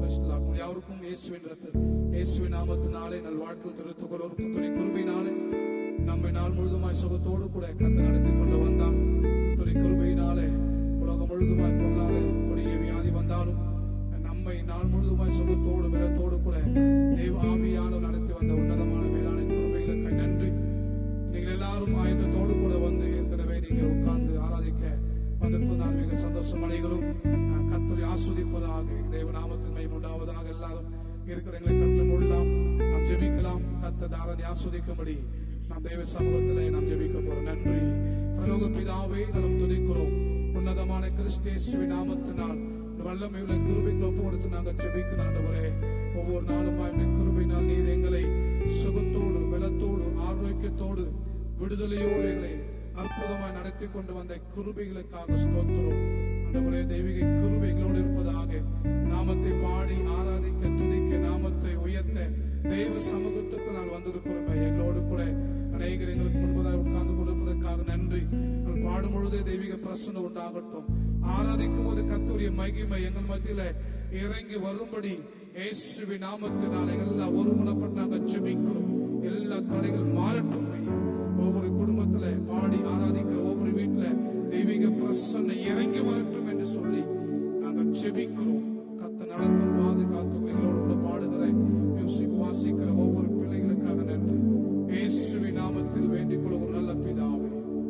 கிறிஸ்துலாக் உங்கள் யாருக்கும் இயேசுவின் ரத்த இயேசுவின் நாமத்தினாலே நல் வாழ்க்கையில் திருத்துக்கிறோம் கத்துடைய கிருபையினாலே நம்மை நாள் முழுதுமாய் சுகத்தோடு கூட கத்த நடத்தி கொண்டு வந்தார் கத்துடைய கிருபையினாலே உலகம் முழுதுமாய் பொல்லாத கொடிய வியாதி வந்தாலும் நம்மை நாள் முழுதுமாய் சுகத்தோடு பலத்தோடு கூட தெய்வ ஆவியானவர் நடத்தி வந்த உன்னதமான மேலான கிருபைகளுக்கு நன்றி நீங்கள் எல்லாரும் ஆயத்தத்தோடு கூட வந்து ஏற்கனவே நீங்கள் உட்கார்ந்து ஆராதிக்க வந்திருப்பது நான் மிக சந்தோஷம் அடைகிறோம் அஹ் கர்த்தரை ஆஸ்வதிப்பதாக தேவ நாமத்தின் மை உண்டாவதாக எல்லாரும் இருக்கிற எங்களை கண்ணில் மூடலாம் நாம் ஜெபிக்கலாம் கத்த தாரனை ஆஸ்வதிக்கும்படி நாம் தேவ சமூகத்திலே நாம் ஜெபிக்க போறோம் நன்றி பரலோக பிதாவே நலம் துதிக்கிறோம் உன்னதமான கிறிஸ்தேசுவின் நாமத்தினால் வல்லமை உள்ள கிருபைகளை ஒப்பு கொடுத்து நாங்கள் ஜெபிக்கிறோம் ஆண்டவரே ஒவ்வொரு நாளும் உம்முடைய கிருபையினால் நீர் எங்களை சுகத்தோடு பலத்தோடு ஆரோக்கியத்தோடு விடுதலையோடு எங்களை அற்புதமாய் நடத்தி கொண்டு வந்த கிருபைகளுக்காக ஸ்தோத்திரம் ஆண்டவரே தெய்வீக கிருபை எங்களோடு இருப்பதாக நாமத்தை பாடி ஆராதிக்க துதிக்க நாமத்தை உயர்த்த தெய்வ சமூகத்துக்கு நான் வந்திருக்கிறோம் எங்களோடு கூட அநேகர் எங்களுக்கு முன்பதாக உட்கார்ந்து கொண்டிருப்பதற்காக நன்றி நாங்கள் பாடும் பொழுதே தெய்வீக பிரசனம் உண்டாகட்டும் ஆராதிக்கும் போது கர்த்தருடைய மகிமை எங்கள் மத்தியில இறங்கி வரும்படி இயேசுவின் நாமத்தினால் எல்லாம் ஒருமனப்பட்டு நாங்கள் ஜெபிக்கிறோம் எல்லா தடைகள் மாறட்டும் ஐயா ஒவ்வொரு குடும்பத்துல பாடி ஆராதிக்கிற ஒவ்வொரு வீட்டுல தெய்வீக பிரசன்ன இறங்கி வரட்டும் என்று சொல்லி நாங்கள் ஜெபிக்கிறோம் கத்த நடத்தும் பாதுகாத்து எங்களோடு கூட பாடுகிற மியூசிக் வாசிக்கிற ஒவ்வொரு பிள்ளைகளுக்காக நன்றி இயேசுவின் நாமத்தில் வேண்டிக் கொள்ள ஒரு நல்ல பிதாவே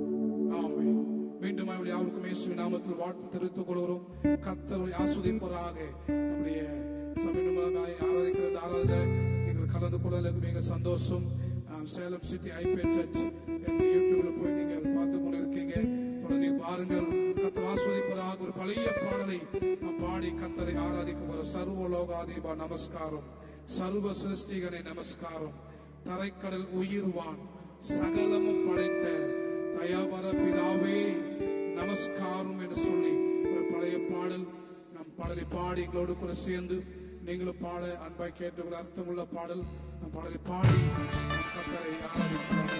ஆமென் மீண்டும் அவருடைய யாருக்கும் இயேசுவின் நாமத்தில் வாழ்த்து தெரிவித்துக் கொள்கிறோம் கத்தருடைய ஆஸ்வதிப்பவராக நம்முடைய சபையினமாய் ஆராதிக்கிறது ஆராதனை நீங்கள் கலந்து கொள்ளலுக்கு மிக சந்தோஷம் ஆம், சேலம் சிட்டி ஐபிஎ சர்ச் என்ற யூடியூப்ல போய் நீங்கள் பார்த்து கொண்டு இருக்கீங்க தொடர்ந்து பாருங்கள் கத்தர் ஆஸ்வதிப்பவராக ஒரு பழைய பாடலை நாம் பாடி கத்தரை ஆராதிக்க போற சர்வ லோகாதீபா நமஸ்காரம் சர்வ சிருஷ்டிகனை நமஸ்காரம் தரைக்கடல் உயிர்வான் சகலமும் படைத்த தயாபர பிதாவே நமஸ்காரம் என்று சொல்லி ஒரு பழைய பாடல் நம் பாடலை பாடி எங்களோடு கூட சேர்ந்து நீங்களும் பாட அன்பாய் கேட்டு அர்த்தமுள்ள பாடல் நம் பாடலை பாடி நம் கத்தரை ஆராதிக்கிறோம்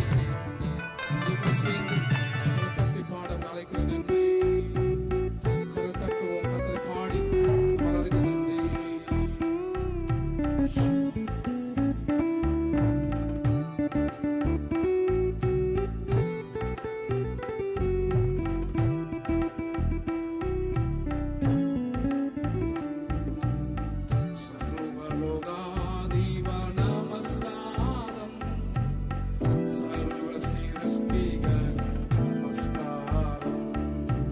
சேர்ந்து கரை தட்டி பாட நாளைக்கு நன்றி கரை தட்டுவோம் கத்தரை பாடி ஆராதிக்க நன்றி സർവലോകാധീവ നമസ്കാരം സർവസിരസ്തികർ നമസ്കാരം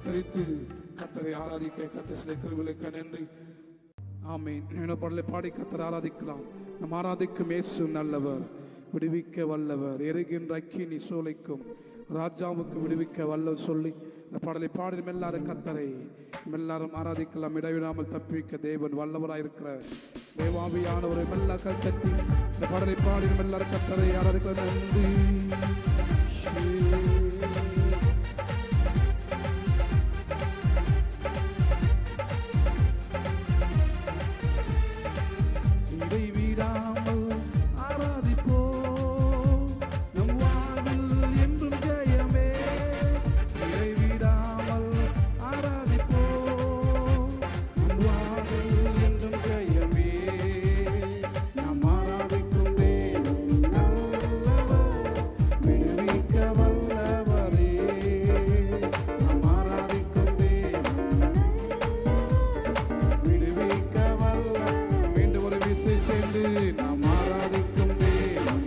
ஸ்தோத்தரித்து கத்தரை ஆராதிக்க கத்த சிலை கிருவிலுக்க நன்றி ஆமீன் இனப்படலை பாடி கத்தரை ஆராதிக்கலாம் நம் ஆராதிக்கும் இயேசு நல்லவர் விடுவிக்க வல்லவர் எருகின்ற அக்கினி சூளைக்கும் ராஜாவுக்கு விடுவிக்க வல்லவர் சொல்லி இந்த பாடலை பாடி எல்லாரும் கத்தரை எல்லாரும் ஆராதிக்கலாம் இடைவிடாமல் தப்பிக்க தேவன் வல்லவராயிருக்கிற தேவாவியானவரை மெல்ல கத்தி இந்த பாடலை பாடி எல்லாரும் கத்தரை ஆராதிக்க நன்றி இடைவிடாமல் ஆராதிப்போம் நம் வாழ்வில் என்றும் ஜெயமே இடைவிடாமல் ஆராதிப்போம் நம் வாழ்வில் என்றும் ஜெயமே நாம் ஆராதிக்கும் தேவன் நல்லவர் விடுவிக்க வல்லவரே நாம் ஆராதிக்கும் தேவன் விடுவிக்க வல்ல மீண்டும் ஒரு விசை சேர்ந்து நாம் ஆராதிக்கும் தேவன்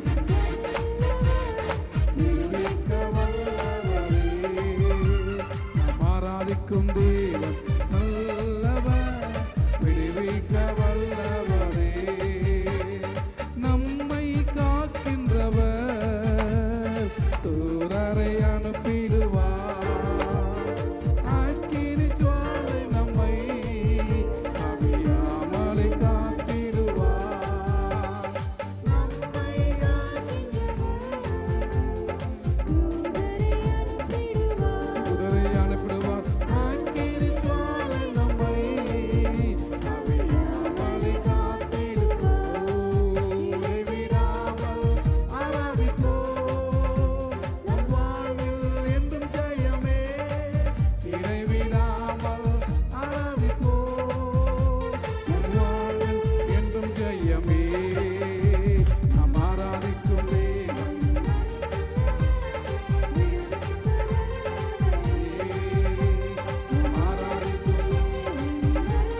விடுவிக்க வல்லவரே நாம் ஆராதிக்கும் தேவன் நல்லவர் விடுவிக்க வல்லவரே நம்மை காக்கின்றவர் தூரரை அனுப்பிடுவார் அக்கினி ஜுவாலை நம்மை அவியாமலை காத்திடுவார் நம்மை குதிரை அனுப்பிடுவார் அக்கினி ஜுவாலை நம்மை அவியாமலை காத்திடுவார் விடாமல் ஆராதிப்போம் நம் வாழ்வில் என்றும் ஜெயமே இடைவிடாமல் ஆராதிப்போம் நம் வாழ்வில் என்றும் ஜெயமே நாம் ஆராதிக்கும் தேவன் நாம் ஆராதிக்கும்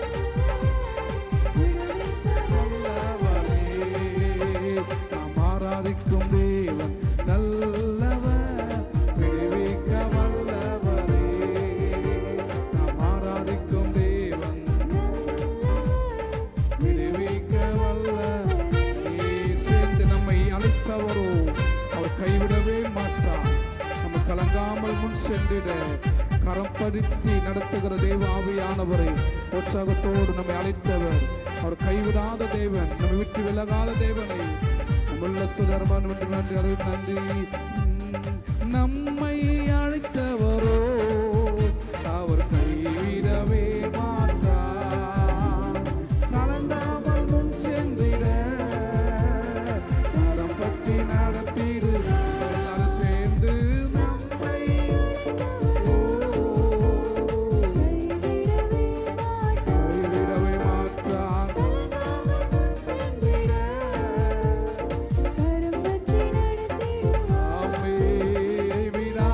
நல்லவரே நாம் ஆராதிக்கும் தேவன் நல்லவர் விடுவிக்க வல்லவரே நாம் ஆராதிக்கும் தேவன் விடுவிக்க வல்லவரே சேர்ந்து நம்மை அழைத்தவரோ அவர் கைவிடவே மாட்டார் நம்ம கலங்காமல் முன் சென்றிட கரம் பறித்து நடத்துகிற தேவ ஆவியானவரை உற்சாகத்தோடு நம்மை அழைத்தவர் அவர் கைவிடாத தேவன் நம்மை விட்டு விலகாத தேவனை உள்ளத்து தர்மன் என்று நன்றி அறிவு நன்றி உம், நம்மை அழைத்தவரோ அவர் கைவிடவே மாட்டார் கலங்காமல் முன் சென்றிட கரம் பற்றி நடத்திடு எல்லாரும் சேர்ந்து நம்மை கைவிடவே மாட்டார் ஆமே விடாமல்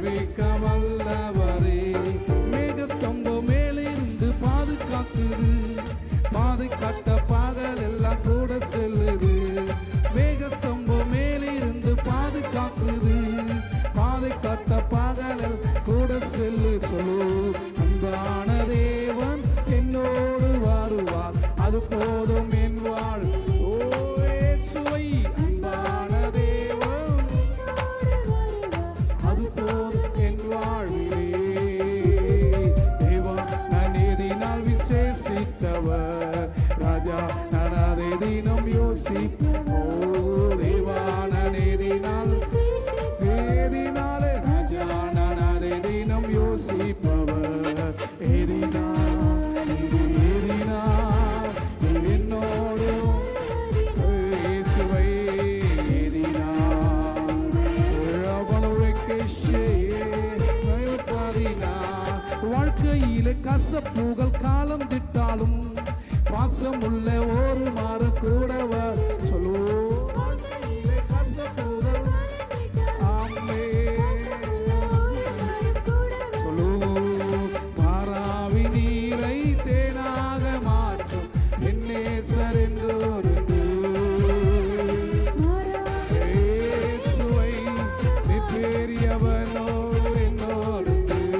விடுவிக்க வல்லவரே மேகஸ்தம்பம் மேலிருந்து பாதுகாக்குது பாதுகாத்த பகல் எல்லாம் கூட செல்லுது மேகஸ்தம்பம் மேலிருந்து பாதுகாக்குது பாதுகாத்த பகல் கூட செல்லு சொல்லு அன்பான தேவன் என்னோடு வருவார் அது போதும் என் வாழ் ஓ இயேசுவை அன்பான தேவன் அது போதும் என் வாழ்விலே தேவா நான் எதினால் விசேஷித்தவர் ராஜா நான் அதை தினம் யோசிப்ப ஓ தேவா நான் எதினால் ஏதினாலே ராஜா நான் அதை தினம் யோசிப்பவர் ஏதினால் இது ஏதினால் இது என்னோடு இயேசுவை வாழ்க்கையில கசப்புகள் காலம் திட்டாலும் பாசம் உள்ள ஒரு மாறு கூடவ சொல்லுவோம் வாழ்க்கையிலே கசப்புகள் ஆமே சொல்லுவோம் மாறாவி நீரை தேனாக மாற்றும் என்னேசர் என்று ஒரு இயேசுவை நீ பெரியவனோ என்னோடு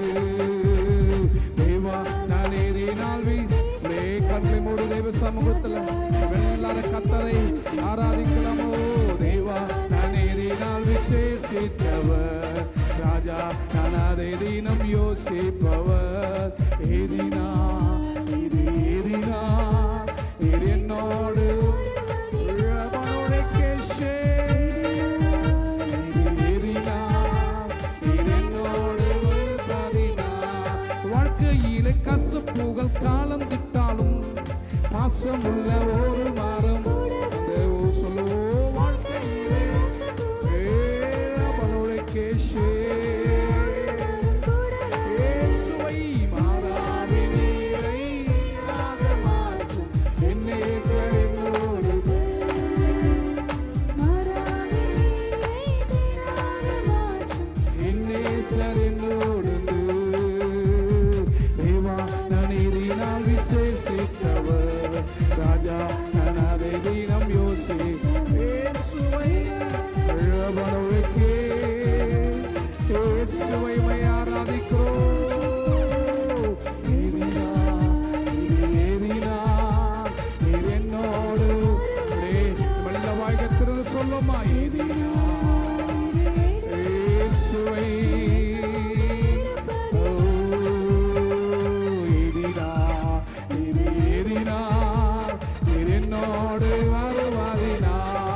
தேவா நான் ஏதினால் வீசே கண்ணை மூடு தேவ சமூகத்தில் எல்லாரும் கத்தரை ஆராதிக்கலாமோ தேவா நான் ஏதினால் விசேஷித்தவர் ராஜா நான் அதை தினம் யோசிப்பவர் ஏதினா இது ஏதினா இது என்னோடு ரமணோடே வாழ்க்கையிலே கசப்புகள் காலம் திட்டாலும் பாசமுள்ள ஒரு மரம் தேவோ சொல்லுவோம் வாழ்க்கையிலே ரமணோடே கேஷே இயேசுவை மாறாவி நீரை ஆக மாற்றும் என்னே என்னோடு என்னே என்னோடு தேவா நான் இதனால் விசேஷித்தவர் ராஜா நான் அதை தினம் யோசி இயேசுவை ரமணோடே இயேசுவை மை ஆராதிக்கிறோம் ஏதினா, இது ஏதினா, நீர் என்னோடு ஒரே மெல்ல வாய்கத்திருந்து சொல்லுமா ஏதினா இயேசுவை ஓ, ஏதினா, இது ஏதினா, நீர் என்னோடு வருவாதினா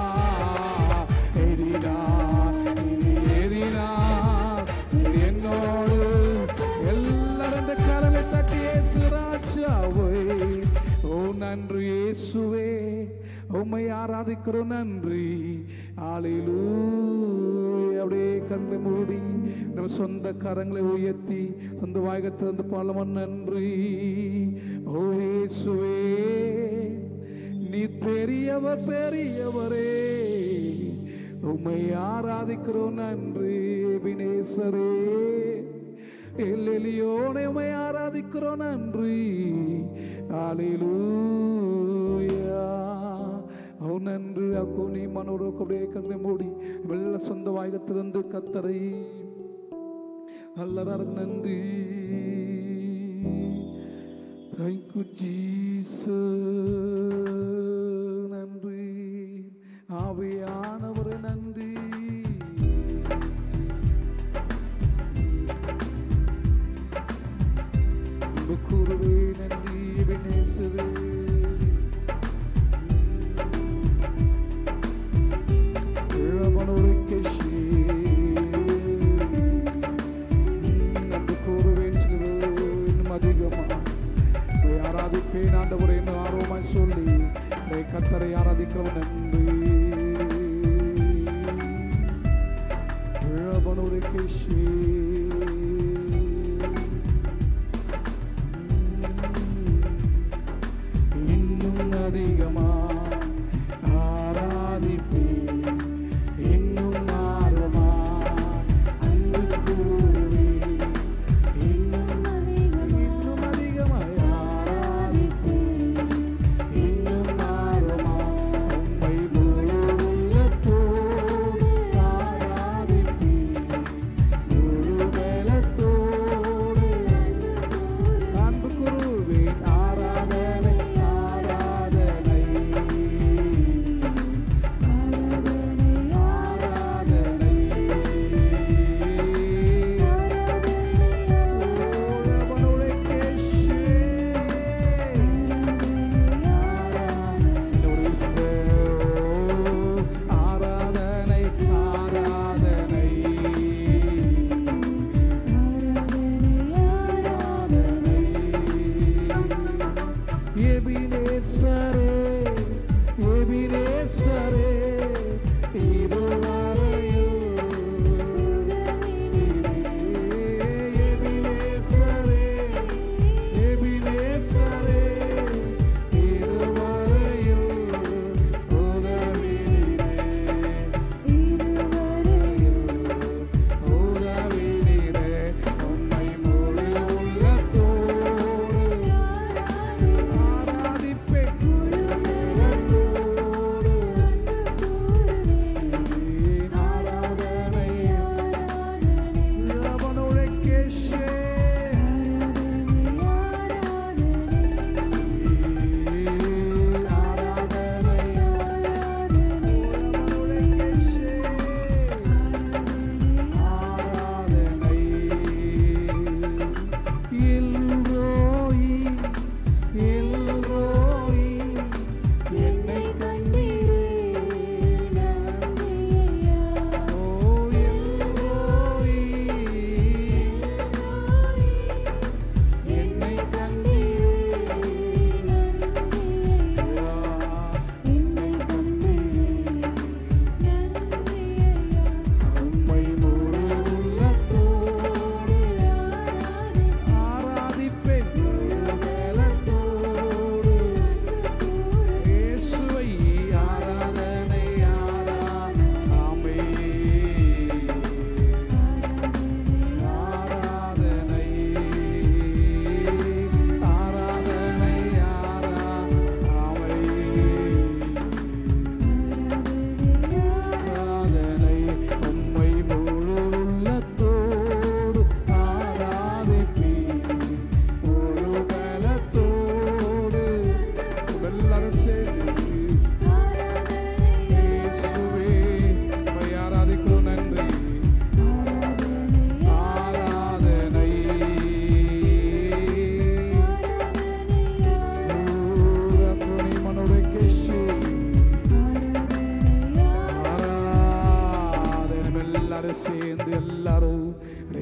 ஏதினா, இது ஏதினா, நீர் என்னோடு எல்லாரும் இந்த கரலை தட்டி இயேசு ராஜாவே ஓ நன்றி இயேசுவே உம்மை ஆராதிக்கிறோம் நன்றி ஆளிலூ அப்படியே கண்ணை மூடி நம்ம சொந்த கரங்களை உயர்த்தி சொந்த வாயகத்திலிருந்து பாலமன் நன்றி ஓ இயேசுவே நீ பெரியவர் பெரியவரே உம்மை ஆராதிக்கிறோம் நன்றி வினேசரே எல்லெலியோனை உம்மை ஆராதிக்கிறோம் நன்றி ஆலிலூயா அவ நன்று அக்கோ நீ மனோரோ அப்படியே கண்ணை மூடி வெள்ள சொந்த வாயகத்திலிருந்து கத்தரை நல்லதாக நன்றி தேங்க்யூ ஜீச நன்றி ஆவியானவர் நன்றி அன்பு கூறுவே நன்றி வினேசுவே இளவனோருக்கு ஸ்ரீ. அன்பு கூறுவேன் சொல்லுவேன் இன்னும் அதிகமா உம்மை ஆராதிப்பேன் ஆண்டவரே என்று ஆர்வமாய் சொல்லி உம்மை கத்தரை ஆராதிக்கிறவன் நன்றி இளவனோருக்கு ஸ்ரீ. இன்னும் அதிகமா ஆராதிப்பேன் இன்னும் ஆர்வமா அன்பு கூறுவேன்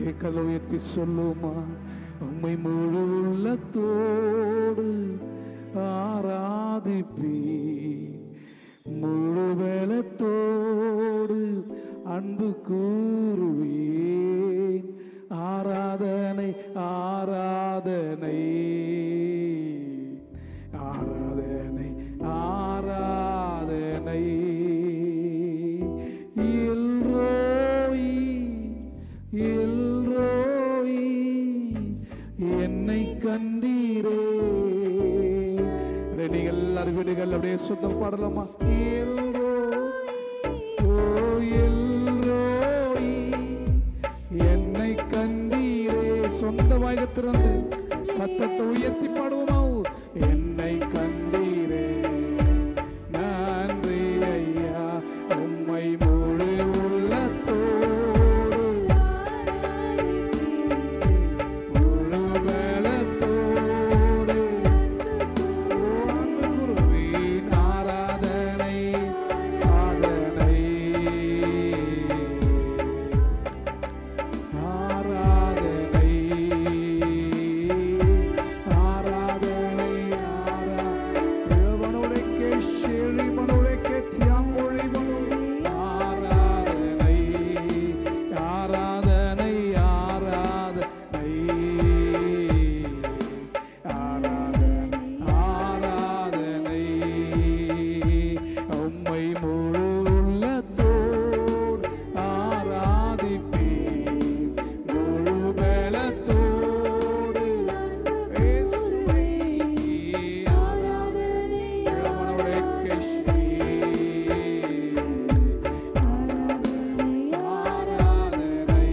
கைகளை உயர்த்தி சொல்லுமா உம்மை முழு உள்ளத்தோடு ஆராதிப்பி முழு பலத்தோடு அன்பு கூறுவேன் ஆராதனை ஆராதனை ஆராதனை ஆராதனை எல்ரோயி எல்ரோயி என்னை கண்டீரே நீங்கள் எல்லாரும் வீடுகள் அப்படியே சொந்தம் பாடலாமா எல்ரோ ஓ எல்ரோயி என்னை கண்டீரே சொந்த வாய்க திறந்து சத்தத்தை உயர்த்தி பாடுவோமா என்னை கண்டீரே நன்றி ஐயா உம்மை முழு உள்ளத்தோடு முழு பலத்தோடு அன்பு குருவின் ஆராதனை ஆராதனை ஆராதனை ஆராதனை ஆராதனை செழி மனோரே தியாமொழி ஆராதனை ஆராதனை ஆராதனை ஆராதனை ஆராதனை உம்மை முழு உள்ளத்தோடு ஆராதிப்பேன் முழு பலத்தோடு இயேசுவை ஆராதனை இளமனோடே கேஷி ஆராதனை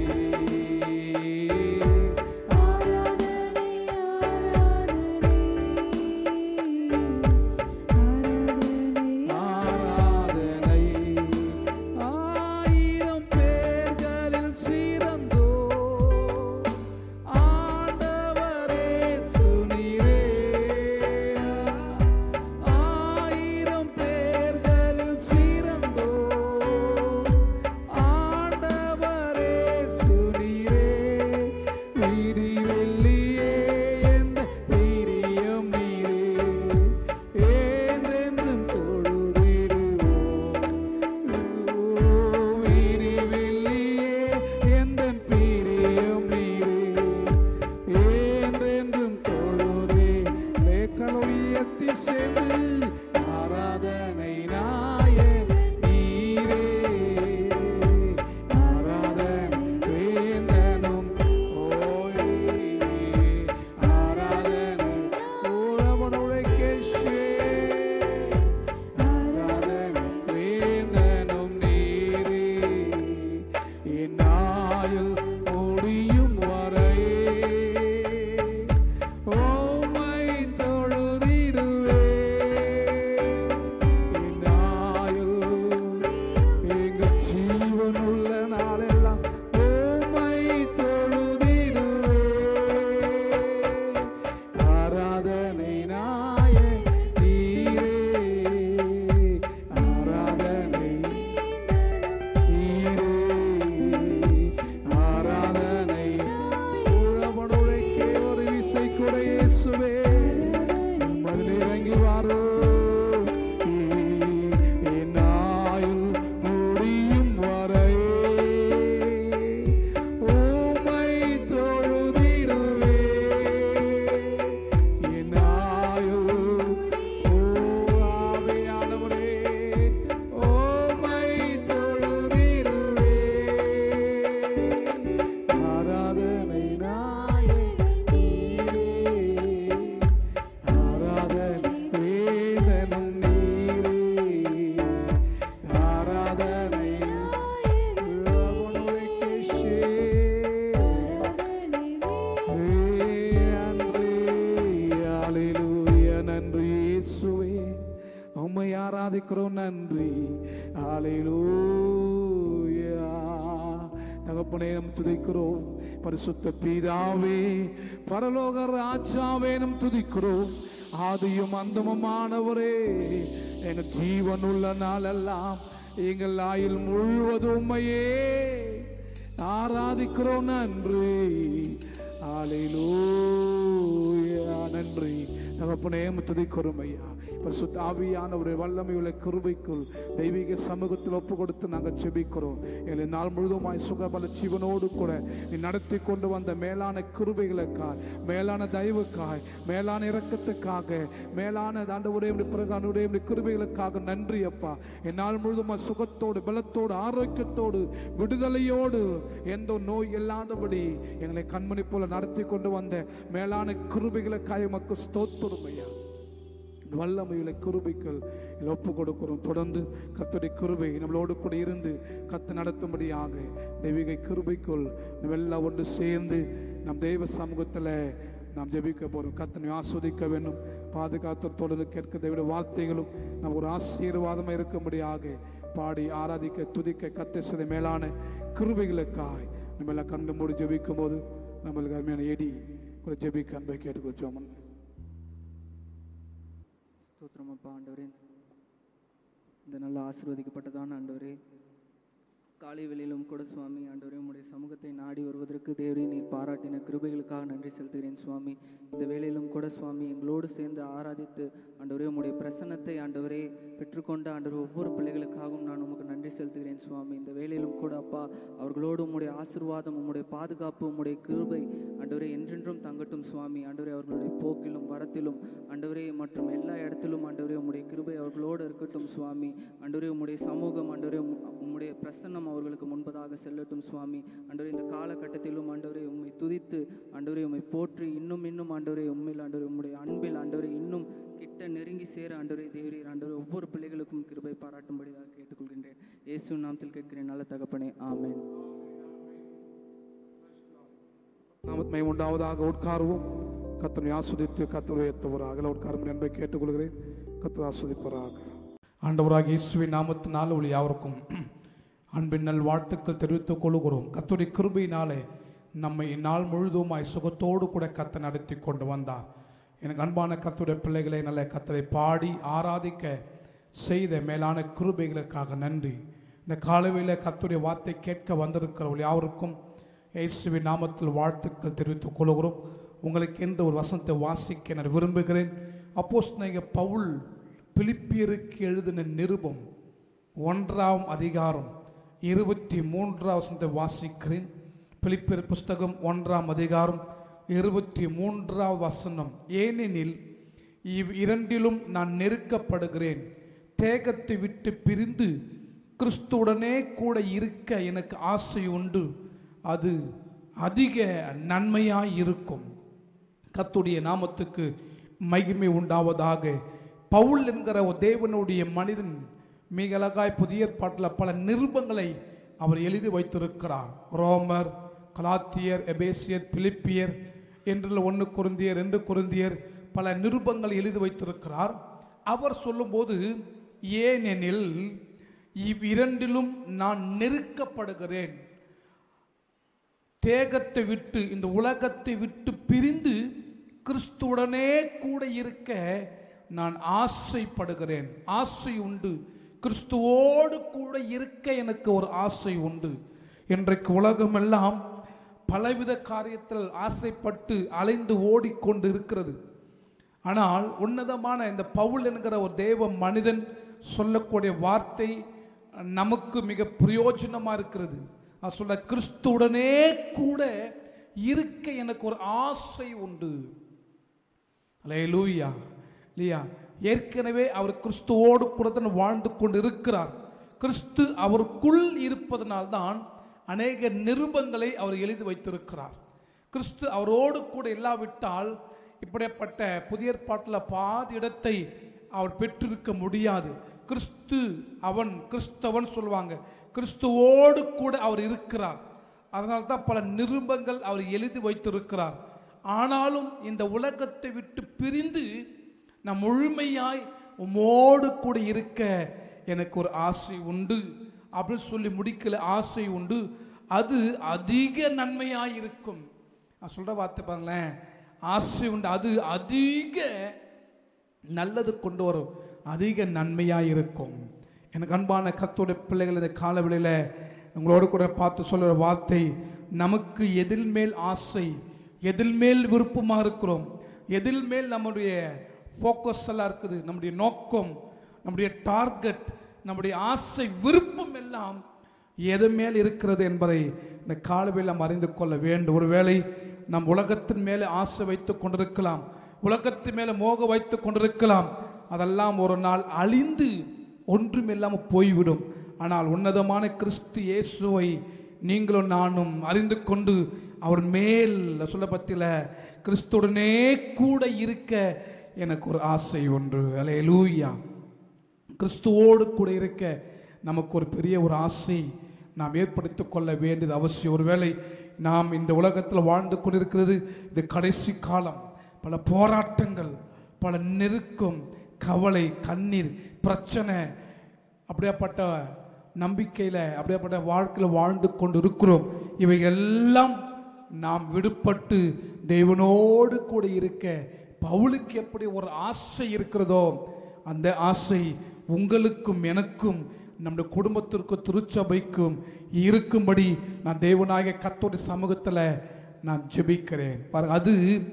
ஆராதனை ஆயிரம் பேர்களில் சிறந்தோ ஆண்டவரே சுனிரே ஆயிரம் பேர்களில் சிறந்தோ ஆண்டவரே சுனிரே விடி வெள்ளியே எந்த பிரியம் நீரே என்றென்றும் தொழுதிடுவோம் வீடி வெள்ளியே எந்தன் பிரியம் நீரே என்றென்றும் தொழுதே லேக்கலோயத்தி சேர்ந்து ஆராதனை நாய நீரே ஆராதனை வேந்தனும் ஓயே ஆராதனை ஓரமனுடைய கேஷே ஆராதனை வேந்தனும் நீரே என் ஆயுள் முடியும் வரையே ஓமை தொழுதிடுவே என் ஆயுள் எங்க ஜீவனுள்ள நாளெல்லாம் ஓமை தொழுதிடுவே ஆராதனை நாய நீரே ஆராதனை நீரே ஆராதனை உழவனுழைக்கே ஒரு விசை கூட இயேசுவே மதில் இறங்கி வாரோ என் ஆயுள் முடியும் வரையே உம்மை தொழுதிடுவே என் ஆயுள் ஓ ஆவியானவரே உம்மை தொழுதிடுவே ஆராதனை நாயே நீரே ஆராதனை வேதனம் நீரே ஆராதனை உணவை கேஷே நன்றி ஹalleluya நன்றி இயேசுவே உம்மை ஆராதிக்கிறோம் நன்றி ஹalleluya தகப்பனே நம் துதிக்கிறோம் பரிசுத்த பிதாவே பரலோக ராஜாவே நம் துதிக்கிறோம் ஆதியும் அந்தமுமானவரே எங்க ஜீவன் உள்ள நாளெல்லாம் எங்கள் ஆயுள் முழுவதும் உம்மையே ஆராதிக்கிறோம் நன்றி ஆலையிலூயா நன்றி தகப்பனே துதிக்கிறோம் ஐயா பரிசுத்த ஆவியான ஒரு வல்லமையுள்ள கிருபைக்குள் தெய்வீக சமூகத்தில் ஒப்பு கொடுத்து நாங்கள் செபிக்கிறோம் எங்களை நாள் முழுதுமாய் சுகபல ஜீவனோடு கூட நீ நடத்தி கொண்டு வந்த மேலான கிருபைகளுக்காய் மேலான தயவுக்காய் மேலான இரக்கத்துக்காக மேலான ஆண்டவரே பிறகு கிருபைகளுக்காக நன்றி அப்பா என்னால் முழுதுமாய் சுகத்தோடு பலத்தோடு ஆரோக்கியத்தோடு விடுதலையோடு எந்த ஒரு நோய் இல்லாதபடி எங்களை கண்மணி போல நடத்தி கொண்டு வந்த மேலான கிருபைகளுக்காய் உமக்கு ஸ்தோத்திரம் ஐயா வல்லமையுள்ள கிருபைகள் இதில் ஒப்பு கொடுக்கிறோம் தொடர்ந்து கர்த்தருடைய கிருபை நம்மளோடு கூட இருந்து கத்து நடத்தும்படியாக தெய்வீக கிருபைக்குள் நம்ம எல்லாம் ஒன்று சேர்ந்து நம் தெய்வ சமூகத்தில் நாம் ஜெபிக்க போகிறோம் கத்தனை ஆஸ்வதிக்க வேண்டும் பாதுகாத்து தொடர்ந்து கேட்க தெய்வ வார்த்தைகளும் நம்ம ஒரு ஆசீர்வாதமாக இருக்கும்படியாக பாடி ஆராதிக்க துதிக்க கத்தை செய்த மேலான கிருபைகளுக்காய் நம்ம எல்லாம் கண்டு மூடி ஜெபிக்கும் போது நம்மளுக்கு அருமையான எடி கூட ஜெபிக்க அன்பை கேட்டுக்கொச்சோமன் ஸ்தோத்திரம் அப்பா ஆண்டவரே இந்த நல்ல ஆசீர்வதிக்கப்பட்டதான ஆண்டவரே காலை வெளியிலும் கூட சுவாமி ஆண்டவரே உம்முடைய சமூகத்தை நாடி வருவதற்கு தேவரே நீர் பாராட்டின கிருபைகளுக்காக நன்றி செலுத்துகிறேன் சுவாமி இந்த வேளையிலும் கூட சுவாமி எங்களோடு சேர்ந்து ஆராதித்து ஆண்டவரே உம்முடைய பிரசன்னத்தை ஆண்டவரே பெற்றுக்கொண்ட ஆண்டவர் ஒவ்வொரு பிள்ளைகளுக்காகவும் நான் உமக்கு நன்றி செலுத்துகிறேன் சுவாமி இந்த வேளையிலும் கூட அப்பா அவர்களோடு உம்முடைய ஆசீர்வாதம் உம்முடைய பாதுகாப்பு உம்முடைய கிருபை ஆண்டவரே என்றென்றும் தங்கட்டும் சுவாமி ஆண்டவரே அவர்களுடைய போக்கிலும் வரத்திலும் ஆண்டவரே மற்றும் எல்லா இடத்திலும் ஆண்டவரே உம்முடைய கிருபை அவர்களோடு இருக்கட்டும் சுவாமி ஆண்டவரே உம்முடைய சமூகம் ஆண்டவரே உம்- உம்முடைய பிரசன்னம் அவர்களுக்கு முன்பதாக செல்லட்டும் சுவாமி ஆண்டவரே இந்த காலகட்டத்திலும் ஆண்டவரே உம்மை துதித்து ஆண்டவரே உம்மை போற்றி இன்னும் இன்னும் ஆண்டவரே உண்மையில் ஆண்டவரே உம்முடைய அன்பில் ஆண்டவரே இன்னும் கிட்ட நெருங்கி சேர ஆண்டவரே தேவரீர் ஆண்டவரே ஒவ்வொரு பிள்ளைகளுக்கும் கிருபை பாராட்டும்படியாக கேட்டுக்கொள்கின்றேன் இயேசு நாமத்தில் கேட்கிறேன் நல்ல தகப்பனே ஆமென் நாமத்மை உண்டாவதாக உட்காருவோம் கத்தனை ஆஸ்வதித்து கத்தரை ஏற்றவராக உட்காரும் என்பதை கேட்டுக்கொள்கிறேன் கத்தரை ஆஸ்வதிப்பவராக ஆண்டவராக இயேசுவின் நாமத்தினால் ஒளி யாவருக்கும் அன்பின் நல் வாழ்த்துக்கள் தெரிவித்துக் கொள்கிறோம் கத்துடைய கிருபையினாலே நம்மை நாள் முழுதுமாய் சுகத்தோடு கூட கத்த நடத்தி கொண்டு வந்தார் எனக்கு அன்பான கத்துடைய பிள்ளைகளை நல்ல கத்தரை பாடி ஆராதிக்க செய்த மேலான கிருபைகளுக்காக நன்றி இந்த காலவையில் கத்துடைய வார்த்தை கேட்க வந்திருக்கிறவர்கள் யாவருக்கும் இயேசுவின் நாமத்தில் வாழ்த்துக்கள் தெரிவித்துக் கொள்கிறோம் உங்களுக்கு என்று ஒரு வசனத்தை வாசிக்க நான் விரும்புகிறேன் அப்போஸ்தலனாகிய பவுல் பிலிப்பியருக்கு எழுதின நிருபம் ஒன்றாம் அதிகாரம் இருபத்தி மூன்றாம் வசனத்தை வாசிக்கிறேன் பிலிப்பியர் புஸ்தகம் ஒன்றாம் அதிகாரம் இருபத்தி மூன்றாம் வசனம் ஏனெனில் இவ் இரண்டிலும் நான் நெருக்கப்படுகிறேன் தேகத்தை விட்டு பிரிந்து கிறிஸ்துவுடனே கூட இருக்க எனக்கு ஆசை உண்டு அது அதிக நன்மையாய் இருக்கும் கர்த்தருடைய நாமத்துக்கு மகிமை உண்டாவதாக பவுல் என்கிற ஒரு தேவனுடைய மனிதன் மிக அழகாய் புதிய ஏற்பாட்டில் பல நிருபங்களை அவர் எழுதி வைத்திருக்கிறார் ரோமர் கலாத்தியர் எபேசியர் பிலிப்பியர் என்று ஒன்று குருந்தியர் ரெண்டு குருந்தியர் பல நிருபங்கள் எழுதி வைத்திருக்கிறார் அவர் சொல்லும்போது ஏனெனில் இவ்விரண்டிலும் நான் நெருக்கப்படுகிறேன் தேகத்தை விட்டு இந்த உலகத்தை விட்டு பிரிந்து கிறிஸ்துவுடனே கூட இருக்க நான் ஆசைப்படுகிறேன் ஆசை உண்டு கிறிஸ்துவோடு கூட இருக்க எனக்கு ஒரு ஆசை உண்டு இன்றைக்கு உலகமெல்லாம் பலவித காரியத்தில் ஆசைப்பட்டு அலைந்து ஓடிக்கொண்டு இருக்கிறது ஆனால் உன்னதமான இந்த பவுல் என்கிற ஒரு தேவ மனிதன் சொல்லக்கூடிய வார்த்தை நமக்கு மிக பிரயோஜனமாக இருக்கிறது அது சொல்ல கிறிஸ்துவுடனே கூட இருக்க எனக்கு ஒரு ஆசை உண்டு லூயா இல்லையா ஏற்கனவே அவர் கிறிஸ்துவோடு கூட தான் வாழ்ந்து கொண்டு இருக்கிறார் கிறிஸ்து அவருக்குள் இருப்பதனால்தான் அநேக நிருபங்களை அவர் எழுதி வைத்திருக்கிறார் கிறிஸ்து அவரோடு கூட இல்லாவிட்டால் இப்படிப்பட்ட புதிய ஏற்பாட்டில் பாதி இடத்தை அவர் பெற்றிருக்க முடியாது கிறிஸ்து அவன் கிறிஸ்தவன் சொல்லுவாங்க கிறிஸ்துவோடு கூட அவர் இருக்கிறார் அதனால தான் பல நிருபங்கள் அவர் எழுதி வைத்திருக்கிறார் ஆனாலும் இந்த உலகத்தை விட்டு பிரிந்து நான் முழுமையாய் உம்மோடு கூட இருக்க எனக்கு ஒரு ஆசை உண்டு அப்படின்னு சொல்லி முடிக்கல ஆசை உண்டு அது அதிக நன்மையாய் இருக்கும் நான் சொல்ற வார்த்தை பாருங்களேன் ஆசை உண்டு அது அதிக நல்லது கொண்டு வரும் அதிக நன்மையாக இருக்கும் எனக்கு அன்பான கத்தோட பிள்ளைகள் இந்த காலவெளியில் உங்களோடு கூட பார்த்து சொல்கிற வார்த்தை நமக்கு எதில் மேல் ஆசை எதில் மேல் விருப்பமாக இருக்கிறோம் எதில் மேல் நம்முடைய ஃபோக்கஸ் எல்லாம் இருக்குது நம்முடைய நோக்கம் நம்முடைய டார்கெட் நம்முடைய ஆசை விருப்பம் எல்லாம் எது மேல் இருக்கிறது என்பதை இந்த காலவில் நாம் அறிந்து கொள்ள வேண்டும் ஒருவேளை நம் உலகத்தின் மேலே ஆசை வைத்து கொண்டிருக்கலாம் உலகத்தின் மேலே மோக வைத்து கொண்டிருக்கலாம் அதெல்லாம் ஒரு நாள் அழிந்து ஒன்றுமில்லாமல் போய்விடும் ஆனால் உன்னதமான கிறிஸ்து இயேசுவை நீங்களும் நானும் அறிந்து கொண்டு அவர் மேல் சொல்லப்பத்தில கிறிஸ்துடனே கூட இருக்க எனக்கு ஒரு ஆசை ஒன்று அலையலூயா கிறிஸ்துவோடு கூட இருக்க நமக்கு ஒரு பெரிய ஒரு ஆசை நாம் ஏற்படுத்திக் கொள்ள வேண்டியது அவசியம் ஒருவேளை நாம் இந்த உலகத்தில் வாழ்ந்து கொண்டிருக்கிறது இது கடைசி காலம் பல போராட்டங்கள் பல நெருக்கம் கவலை கண்ணீர் பிரச்சனை அப்படியாப்பட்ட நம்பிக்கையில் அப்படியாப்பட்ட வாழ்க்கையில் வாழ்ந்து கொண்டு இருக்கிறோம் இவை எல்லாம் நாம் விடுபட்டு தேவனோடு கூட இருக்க பவுலுக்கு எப்படி ஒரு ஆசை இருக்கிறதோ அந்த ஆசை உங்களுக்கும் எனக்கும் நம்முடைய குடும்பத்திற்கும் திருச்சபைக்கும் இருக்கும்படி நான் தேவனாகிய கத்தோடைய சமூகத்தில் நான் ஜெபிக்கிறேன் பாருங்க அது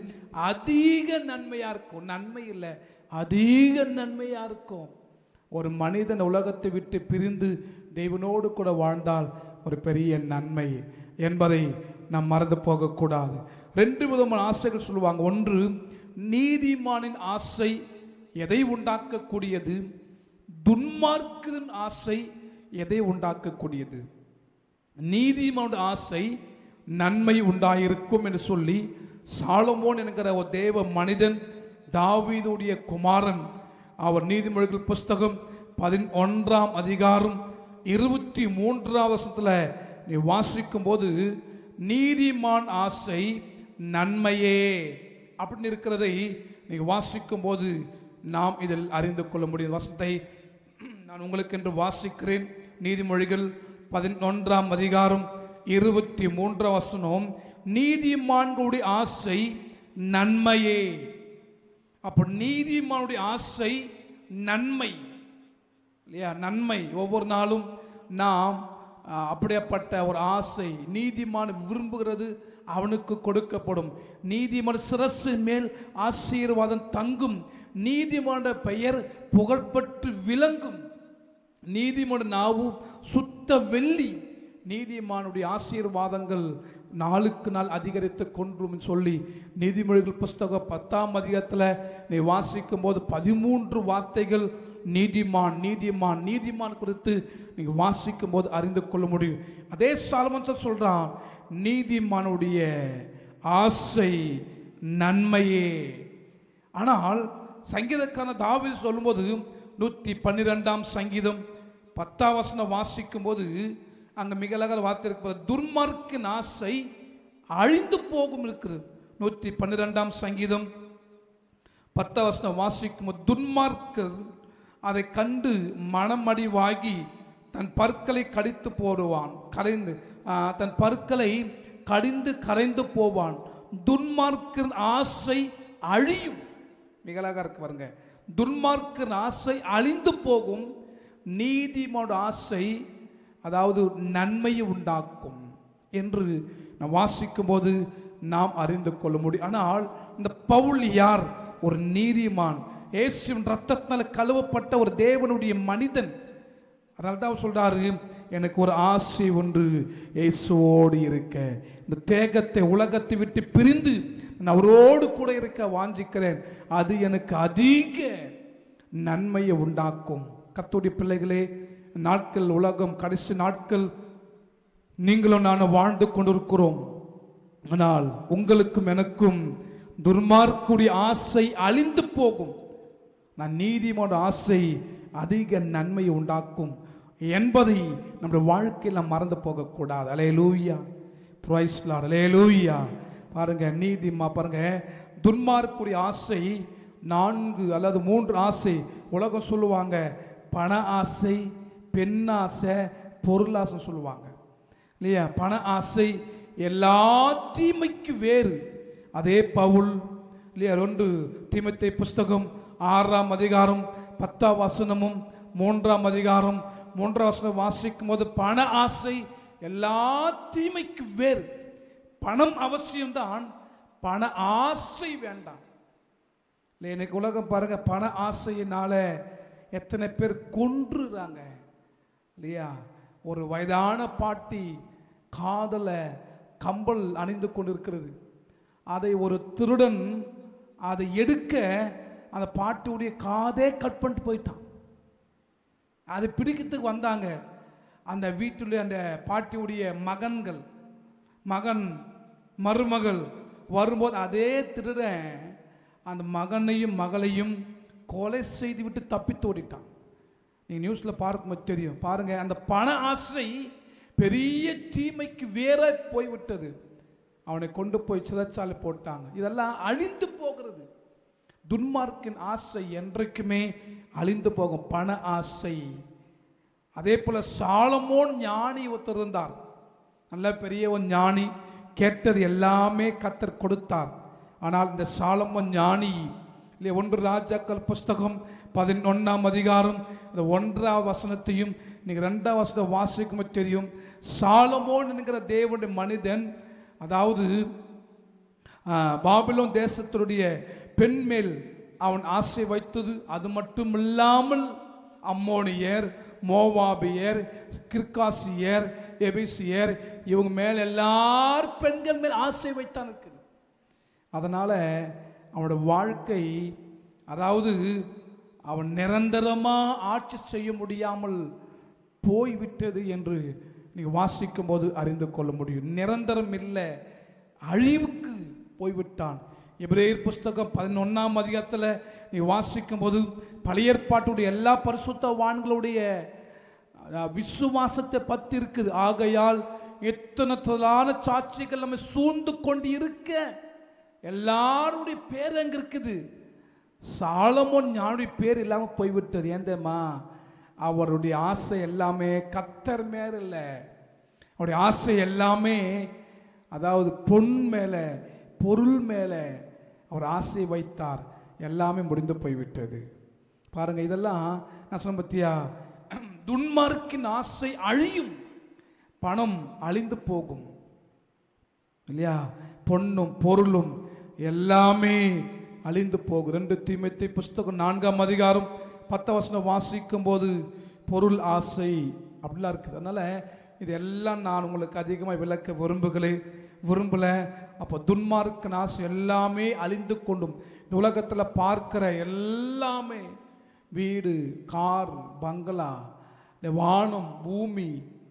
அதிக நன்மையாக இருக்கும் நன்மை இல்லை அதிக நன்மையாக இருக்கும் ஒரு மனிதன் உலகத்தை விட்டு பிரிந்து தேவனோடு கூட வாழ்ந்தால் ஒரு பெரிய நன்மை என்பதை நாம் மறந்து போகக்கூடாது ரெண்டு விதமான ஆசைகள் சொல்லுவாங்க ஒன்று நீதிமானின் ஆசை எதை உண்டாக்கக்கூடியது துன்மார்க்கரின் ஆசை எதை உண்டாக்கக்கூடியது நீதிமானுடைய ஆசை நன்மை உண்டாயிருக்கும் என்று சொல்லி சாலமோன் என்கிற ஒரு தேவ மனிதன் தாவீதுடைய குமாரன் அவர் நீதிமொழிகள் புஸ்தகம் பதினொன்றாம் அதிகாரம் இருபத்தி மூன்றாம் வருஷத்தில் நீ வாசிக்கும் போது நீதிமான் ஆசை நன்மையே அப்படின்னு இருக்கிறதை நீ வாசிக்கும் போது நாம் இதில் அறிந்து கொள்ள முடியும் வசனத்தை நான் உங்களுக்கு என்று வாசிக்கிறேன் நீதிமொழிகள் பதினொன்றாம் அதிகாரம் இருபத்தி மூன்றாம் வசனம் நீதிமான்களுடைய ஆசை நன்மையே அப்போ நீதிமானுடைய ஆசை நன்மை இல்லையா நன்மை ஒவ்வொரு நாளும் நாம் ஆ, அப்படியாப்பட்ட ஒரு ஆசை நீதிமான் விரும்புகிறது அவனுக்கு கொடுக்கப்படும் நீதிமான் சிரசு மேல் ஆசீர்வாதம் தங்கும் நீதிமான பெயர் புகழ்பெற்று விளங்கும் நீதிமன்ற நாவும் சுத்த வெள்ளி நீதிமானுடைய ஆசீர்வாதங்கள் நாளுக்கு நாள் அதிகரித்து கொன்றும் சொல்லி நீதிமொழிகள் புஸ்தகம் பத்தாம் அதிகாரத்தில் நீ வாசிக்கும் போது பதிமூன்று வார்த்தைகள் நீதிமான் நீதிமான் நீதிமான் குறித்து நீங்க வாசிக்கும் போது அறிந்து கொள்ள முடியும் அதே சாலமன் சொல்றான் நீதிமானுடைய ஆசை நன்மையே ஆனால் சங்கீதக்கான தாவீது சொல்லும்போது நூற்றி பன்னிரெண்டாம் சங்கீதம் பத்தாம் வசனம் வாசிக்கும் போது அங்கே மிக அழகான வார்த்தை இருக்கிற துர்மார்க்கின் ஆசை அழிந்து போகும் இருக்கிறது நூற்றி பன்னிரெண்டாம் சங்கீதம் பத்தாம் வசனம் வாசிக்கும் போது துன்மார்க்கர் அதை கண்டு மனமடிவாகி தன் பற்களை கடித்து போடுவான் கரைந்து ஆ, தன் பற்களை கடிந்து கரைந்து போவான் துன்மார்க்கின் ஆசை அழியும் மிக அழகா இருக்கு பாருங்க துன்மார்க்கின் ஆசை அழிந்து போகும் நீதிமோட ஆசை அதாவது நன்மையை உண்டாக்கும் என்று நாம் வாசிக்கும் போது நாம் அறிந்து கொள்ள முடியும் ஆனால் இந்த பவுல் யார் ஒரு நீதிமான் இயேசுவின் ரத்தத்தினால் கழுவப்பட்ட ஒரு தேவனுடைய மனிதன் அதனால தான் அவர் சொல்றாரு எனக்கு ஒரு ஆசை ஒன்று இயேசுவோடு இருக்க இந்த தேகத்தை உலகத்தை விட்டு பிரிந்து நான் அவரோடு கூட இருக்க வாஞ்சிக்கிறேன் அது எனக்கு அதிக நன்மையை உண்டாக்கும் கர்த்தருடைய பிள்ளைகளே நாட்கள் உலகம் கடைசி நாட்கள் நீங்களும் நானும் வாழ்ந்து கொண்டிருக்கிறோம் ஆனால் உங்களுக்கும் எனக்கும் துர்மார்க்குடைய ஆசை அழிந்து போகும் நான் நீதிமன்ற ஆசை அதிக நன்மையை உண்டாக்கும் என்பதை நம்முடைய வாழ்க்கையில் நாம் மறந்து போகக்கூடாது அலே லூயா பிரைஸ்லாட் அலே லூயா பாருங்க நீதிமா பாருங்க துன்மார்க்குடைய ஆசை நான்கு அல்லது மூன்று ஆசை உலகம் சொல்லுவாங்க பண ஆசை பெண் ஆசை பொருளாசை சொல்லுவாங்க இல்லையா பண ஆசை எல்லா தீமைக்கு வேறு அதே பவுல் இல்லையா ரெண்டு தீமத்தை புஸ்தகம் ஆறாம் அதிகாரம் பத்தாம் வசனமும் மூன்றாம் அதிகாரம் மூன்றாம் வசனம் வாசிக்கும் போது பண ஆசை எல்லா தீமைக்கு வேறு பணம் அவசியம்தான் பண ஆசை வேண்டாம் இல்லை இன்னைக்கு உலகம் பாருங்க பண ஆசையினால எத்தனை பேர் கொன்றுறாங்க இல்லையா ஒரு வயதான பாட்டி காதல கம்பல் அணிந்து கொண்டிருக்கிறது அதை ஒரு திருடன் அதை எடுக்க அந்த பாட்டியுடைய காதே கட் பண்ணிட்டு போயிட்டான் அதை பிடிக்கிறதுக்கு வந்தாங்க அந்த வீட்டில் அந்த பாட்டியுடைய மகன்கள் மகன் மருமகள் வரும்போது அதே திருடன் அந்த மகனையும் மகளையும் கொலை செய்து விட்டு தப்பித்து ஓடிட்டான் நீங்கள் நியூஸில் பார்க்கும்போது தெரியும் பாருங்க அந்த பண ஆசை பெரிய தீமைக்கு வேற போய்விட்டது அவனை கொண்டு போய் சிறைச்சாலை போட்டாங்க இதெல்லாம் அழிந்து போகிறது துன்மார்க்கின் ஆசை என்றைக்குமே அழிந்து போகும் பண ஆசை அதே போல சாலமோன் ஞானி ஒருத்தர் இருந்தார் நல்ல பெரிய ஒரு ஞானி கேட்டது எல்லாமே கத்தர் கொடுத்தார் ஆனால் இந்த சாலமோன் ஞானி இல்லை ஒன்று ராஜாக்கள் புஸ்தகம் பதினொன்றாம் அதிகாரம் இந்த ஒன்றாம் வசனத்தையும் நீங்கள் ரெண்டாம் வசனம் வாசிக்கும் தெரியும் சாலமோன் என்கிற தேவனுடைய மனிதன் அதாவது ஆ, பாபிலோன் தேசத்தினுடைய பெண் மேல் அவன் ஆசை வைத்தது அது மட்டும் இல்லாமல் அம்மோனியர் மோவாபியர் கிர்காசியர் எபிசியர் இவங்க மேல் எல்லார் பெண்கள் மேல் ஆசை வைத்தான் இருக்குது அதனால் அவனோட வாழ்க்கை அதாவது அவன் நிரந்தரமாக ஆட்சி செய்ய முடியாமல் போய்விட்டது என்று நீங்கள் வாசிக்கும் போது அறிந்து கொள்ள முடியும் நிரந்தரம் இல்லை அழிவுக்கு போய்விட்டான் எபிரேயர் புஸ்தகம் பதினொன்றாம் அதிகாரத்தில் நீ வாசிக்கும் போது பழைய ஏற்பாட்டுடைய எல்லா பரிசுத்தவான்களுடைய அஹ், விசுவாசத்தை பற்றி இருக்குது ஆகையால் எத்தனை திரளான சாட்சிகள் நம்ம சூழ்ந்து கொண்டு இருக்க எல்லாருடைய பேர் அங்கே இருக்குது சாலமோன் ஞானுடைய பேர் இல்லாமல் போய்விட்டது ஏன் தெரியுமா அவருடைய ஆசை எல்லாமே கத்தர் மேல் இல்லை அவருடைய ஆசை எல்லாமே அதாவது பொன் மேலே பொருள் மேலே அவர் ஆசை வைத்தார் எல்லாமே முடிந்து போய்விட்டது பாருங்க இதெல்லாம் நான் சொன்ன பத்தியா துன்மார்க்கின் ஆசை அழியும் பணம் அழிந்து போகும் இல்லையா பொண்ணும் பொருளும் எல்லாமே அழிந்து போகும் ரெண்டு தீமைத்தை புஸ்தகம் நான்காம் அதிகாரம் பத்த வசனம் வாசிக்கும் போது பொருள் ஆசை அப்படிலாம் இருக்குது அதனால இதெல்லாம் நான் உங்களுக்கு அதிகமாக விளக்க விரும்புகளே விரும்பல அப்போ துன்மார்க்க ஆசை எல்லாமே அழிந்து கொண்டும் இந்த உலகத்தில் பார்க்கிற எல்லாமே வீடு கார் பங்களா இந்த வானம் பூமி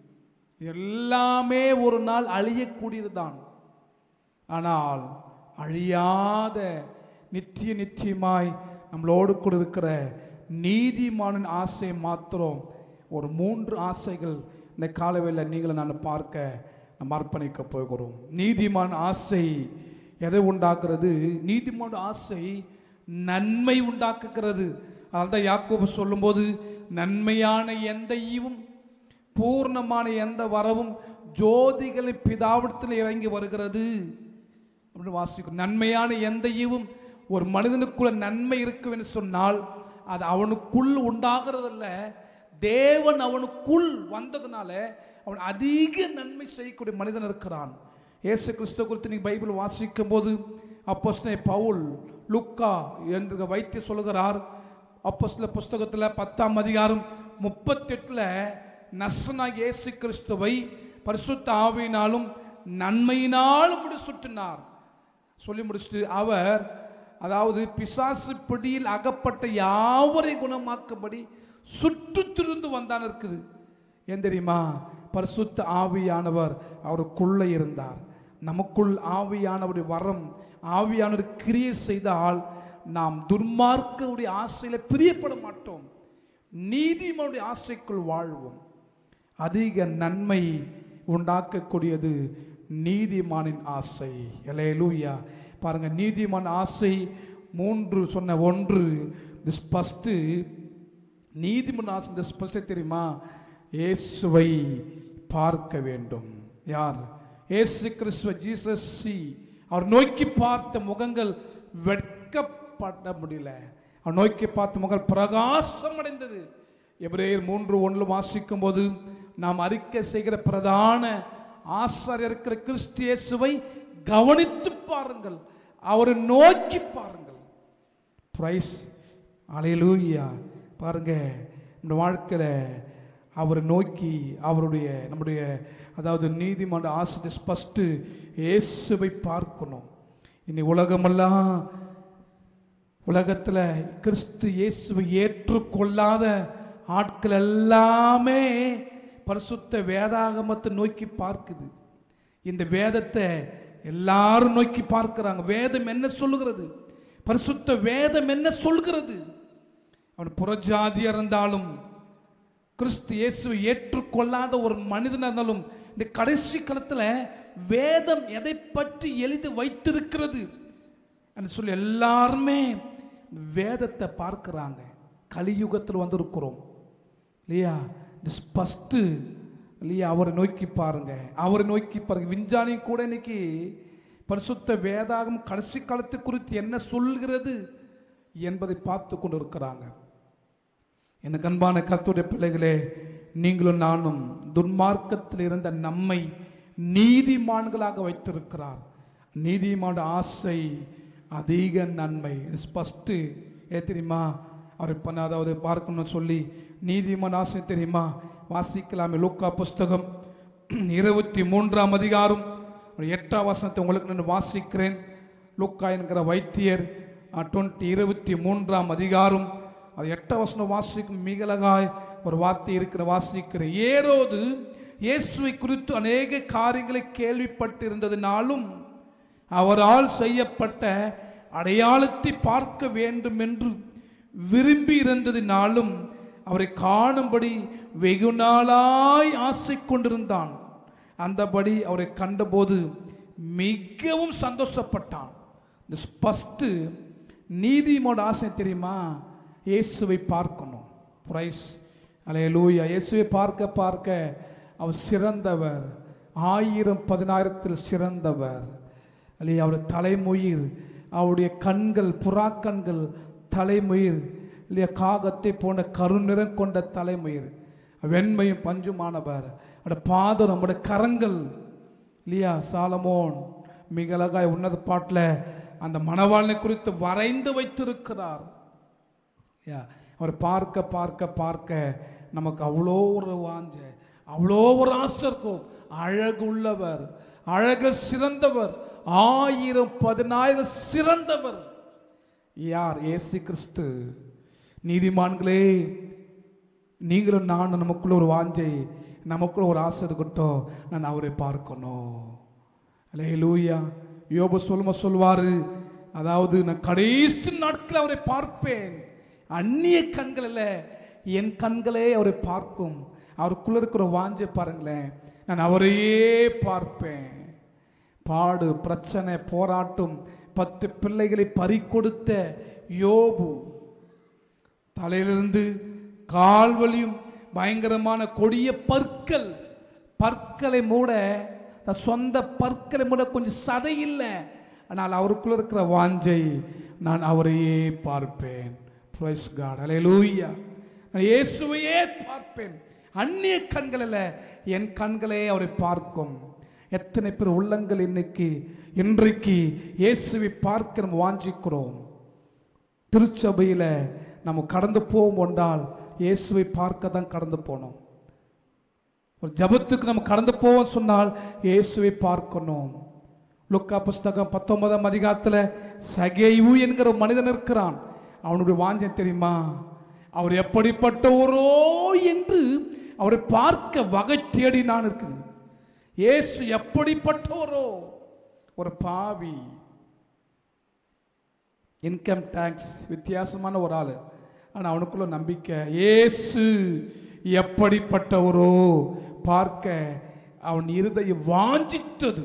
எல்லாமே ஒரு நாள் அழியக்கூடியது தான் ஆனால் அழியாத நித்திய நித்தியமாய் நம்மளோடு கூட இருக்கிற நீதிமானின் ஆசை மாத்திரம் ஒரு மூன்று ஆசைகள் இந்த காலவேளை நீங்களை நான் பார்க்க நம்ம அர்ப்பணிக்க போகிறோம் நீதிமான் ஆசை எதை உண்டாக்குறது நீதிமான் ஆசை நன்மை உண்டாக்குகிறது அதான் யாக்கோபு சொல்லும்போது நன்மையான எந்த ஈவும் பூர்ணமான எந்த வரவும் ஜோதிகளை பிதாவிடத்தில் இறங்கி வருகிறது அப்படின்னு வாசிக்கும் நன்மையான எந்த ஈவும் ஒரு மனிதனுக்குள்ள நன்மை இருக்கும் என்று சொன்னால் அது அவனுக்குள் உண்டாகிறதில்ல தேவன் அவனுக்குள் வந்ததுனால அவன் அதிக நன்மை செய்யக்கூடிய மனிதன் இருக்கிறான் இயேசு கிறிஸ்துவ குறித்து நீங்கள் பைபிள் வாசிக்கும் போது அப்போஸ்தலனை பவுல் லுக்கா என்று வைத்து சொல்கிறார் அப்போஸ்தல புஸ்தகத்தில் பத்தாம் அதிகாரம் முப்பத்தெட்டில் நஸ்னா இயேசு கிறிஸ்துவை பரிசுத்த ஆவியினாலும் நன்மையினாலும் முடி சுற்றினார் சொல்லி முடிச்சுட்டு அவர் அதாவது பிசாசு பிடியில் அகப்பட்ட யாவரை குணமாக்கும்படி சுற்று திருந்து வந்தான் இருக்குது ஏன் தெரியுமா பரிசுத்த ஆவியானவர் அவருக்குள்ளே இருந்தார் நமக்குள் ஆவியானவருடைய வரம் ஆவியானவர் கிரியை செய்தால் நாம் துர்மார்க்கருடைய ஆசையில பிரியப்பட மாட்டோம் நீதிமனுடைய ஆசைக்குள் வாழ்வோம் அதிக நன்மை உண்டாக்கக்கூடியது நீதிமானின் ஆசை எலேலூயா பாருங்க நீதிமான் ஆசை மூன்று சொன்ன ஒன்று this ஃபஸ்ட்டு நீதிமன் ஆசை இந்த ஸ்பஷ்ட தெரியுமா இயேசுவை பார்க்க வேண்டும் யார் இயேசு கிறிஸ்துவ ஜீசஸ் சி அவர் நோக்கி பார்த்த முகங்கள் வெட்கப்பட முடியல அவர் நோக்கி பார்த்த முகங்கள் பிரகாசம் அடைந்தது எபிரேயர் மூன்று ஒன்றில் வாசிக்கும் போது நாம் அறிக்கை செய்கிற பிரதான ஆசாரியர் இருக்கிற கிறிஸ்து இயேசுவை கவனித்து பாருங்கள் அவரை நோக்கி பாருங்கள் பிரைஸ் அலையலூயா பாருங்க இந்த வாழ்க்கையில் அவரை நோக்கி அவருடைய நம்முடைய அதாவது நீதிமன்ற ஆசிரியர் ஃபஸ்ட்டு இயேசுவை பார்க்கணும் இனி உலகமெல்லாம் உலகத்தில் கிறிஸ்து இயேசுவை ஏற்றுக்கொள்ளாத ஆட்கள் எல்லாமே பரிசுத்த வேதாகமத்தை நோக்கி பார்க்குது இந்த வேதத்தை எல்லாரும் நோக்கி பார்க்கிறாங்க வேதம் என்ன சொல்லுகிறது பரிசுத்த வேதம் என்ன சொல்கிறது அவன் புறஜாதியா இருந்தாலும் கிறிஸ்து இயேசுவை ஏற்றுக்கொள்ளாத ஒரு மனிதனாக இருந்தாலும் இந்த கடைசி காலத்தில் வேதம் எதை பற்றி எழுதி வைத்திருக்கிறது என்று சொல்லி எல்லாருமே வேதத்தை பார்க்குறாங்க கலியுகத்தில் வந்திருக்கிறோம் இல்லையா இந்த ஃபஸ்ட்டு இல்லையா அவரை நோக்கி பாருங்க அவரை நோக்கி பாருங்க விஞ்ஞானியும் கூட இன்னைக்கு பரிசுத்த வேதாகம் கடைசி காலத்தை குறித்து என்ன சொல்கிறது என்பதை பார்த்து கொண்டு இருக்கிறாங்க எனக்கு அன்பான கர்த்தருடைய பிள்ளைகளே நீங்களும் நானும் துன்மார்க்கத்தில் இருந்த நம்மை நீதிமான்களாக வைத்திருக்கிறார் நீதிமான ஆசை அதிக நன்மை ஃபஸ்ட்டு ஏ தெரியுமா அவர் இப்போ அதாவது பார்க்கணும்னு சொல்லி நீதிமான் ஆசை தெரியுமா வாசிக்கலாமே லூக்கா புஸ்தகம் இருபத்தி மூன்றாம் அதிகாரம் ஒரு எட்டாம் வசனத்தை உங்களுக்கு நான் வாசிக்கிறேன் லூக்கா என்கிற வைத்தியர் டுவெண்ட்டி இருபத்தி மூன்றாம் அதிகாரம் அது எட்டாம் வசனம் வாசிக்கும் மிகலகாய் ஒரு வார்த்தை இருக்கிற வாசிக்கிற ஏரோது இயேசுவை குறித்து அநேக காரியங்களை கேள்விப்பட்டிருந்ததினாலும் அவரால் செய்யப்பட்ட அடையாளத்தை பார்க்க வேண்டும் என்று விரும்பி இருந்ததினாலும் அவரை காணும்படி வெகு நாளாய் ஆசை கொண்டிருந்தான் அந்தபடி அவரை கண்டபோது மிகவும் சந்தோஷப்பட்டான் இந்த ஃபஸ்ட்டு நீதிமோட ஆசை தெரியுமா இயேசுவை பார்க்கணும் பிரைஸ் அலைய லூயா இயேசுவை பார்க்க பார்க்க அவர் சிறந்தவர் ஆயிரம் பதினாயிரத்தில் சிறந்தவர் அல்லையா அவர் தலைமொயிர் அவருடைய கண்கள் புறாக்கண்கள் தலைமொயிர் இல்லையா காகத்தை போன்ற கருநிறம் கொண்ட தலைமயிர் வெண்மையும் பஞ்சுமானவர் அவருடைய பாதம் நம்முடைய கரங்கள் இல்லையா சாலமோன் மிக அழகாய் உன்னத பாட்டில் அந்த மணவாளனை குறித்து வரைந்து வைத்திருக்கிறார் யா அவர் பார்க்க பார்க்க பார்க்க நமக்கு அவ்வளோ ஒரு வாஞ்ச அவ்வளோ ஒரு ஆசை இருக்கும் அழகு உள்ளவர் அழகு சிறந்தவர் ஆயிரம் பதினாயிரம் சிறந்தவர் யார் ஏசு கிறிஸ்து நீதிமான்களே நீங்களும் நானும் நமக்குள்ள ஒரு வாஞ்சை நமக்குள்ள ஒரு ஆசை இருக்கட்டும் நான் அவரை பார்க்கணும் அலே லூயா யோபு சொல்லும சொல்வாரு அதாவது நான் கடைசி நாட்கள் அவரை பார்ப்பேன் அந்நிய கண்கள் இல்லை என் கண்களே அவரை பார்க்கும் அவருக்குள்ள இருக்கிற வாஞ்சை பாருங்களேன் நான் அவரையே பார்ப்பேன் பாடு பிரச்சனை போராட்டம் பத்து பிள்ளைகளை பறிக்கொடுத்த யோபு தலையிலிருந்து கால்வலியும் பயங்கரமான கொடிய பற்கள் பற்களை மூட தன் சொந்த பற்களை மூட கொஞ்சம் சதை இல்லை ஆனால் அவருக்குள்ள இருக்கிற வாஞ்சை நான் அவரையே பார்ப்பேன் பிரைஸ் காட் அலையலூயா நான் இயேசுவையே பார்ப்பேன் அந்நிய கண்களில் என் கண்களே அவரை பார்க்கும் எத்தனை பேர் உள்ளங்கள் இன்னைக்கு இன்றைக்கு இயேசுவை பார்க்க நம்ம வாஞ்சிக்கிறோம் திருச்சபையில் நம்ம கடந்து போவோம் என்றால் இயேசுவை பார்க்க தான் கடந்து போனோம் ஒரு ஜபத்துக்கு நம்ம கடந்து போவோம் சொன்னால் இயேசுவை பார்க்கணும் லுக்கா புஸ்தகம் பத்தொன்பதாம் அதிகாரத்தில் சகேயு என்கிற ஒரு மனிதன் இருக்கிறான் அவனுடைய வாஞ்சம் தெரியுமா அவர் எப்படிப்பட்டவரோ என்று அவரை பார்க்க வகை தேடி நான் இருக்குது இயேசு எப்படிப்பட்டவரோ ஒரு பாவி இன்கம் டேக்ஸ் வித்தியாசமான ஒரு ஆள் ஆனால் அவனுக்குள்ள நம்பிக்கை இயேசு எப்படிப்பட்டவரோ பார்க்க அவன் இருதயம் வாஞ்சித்தது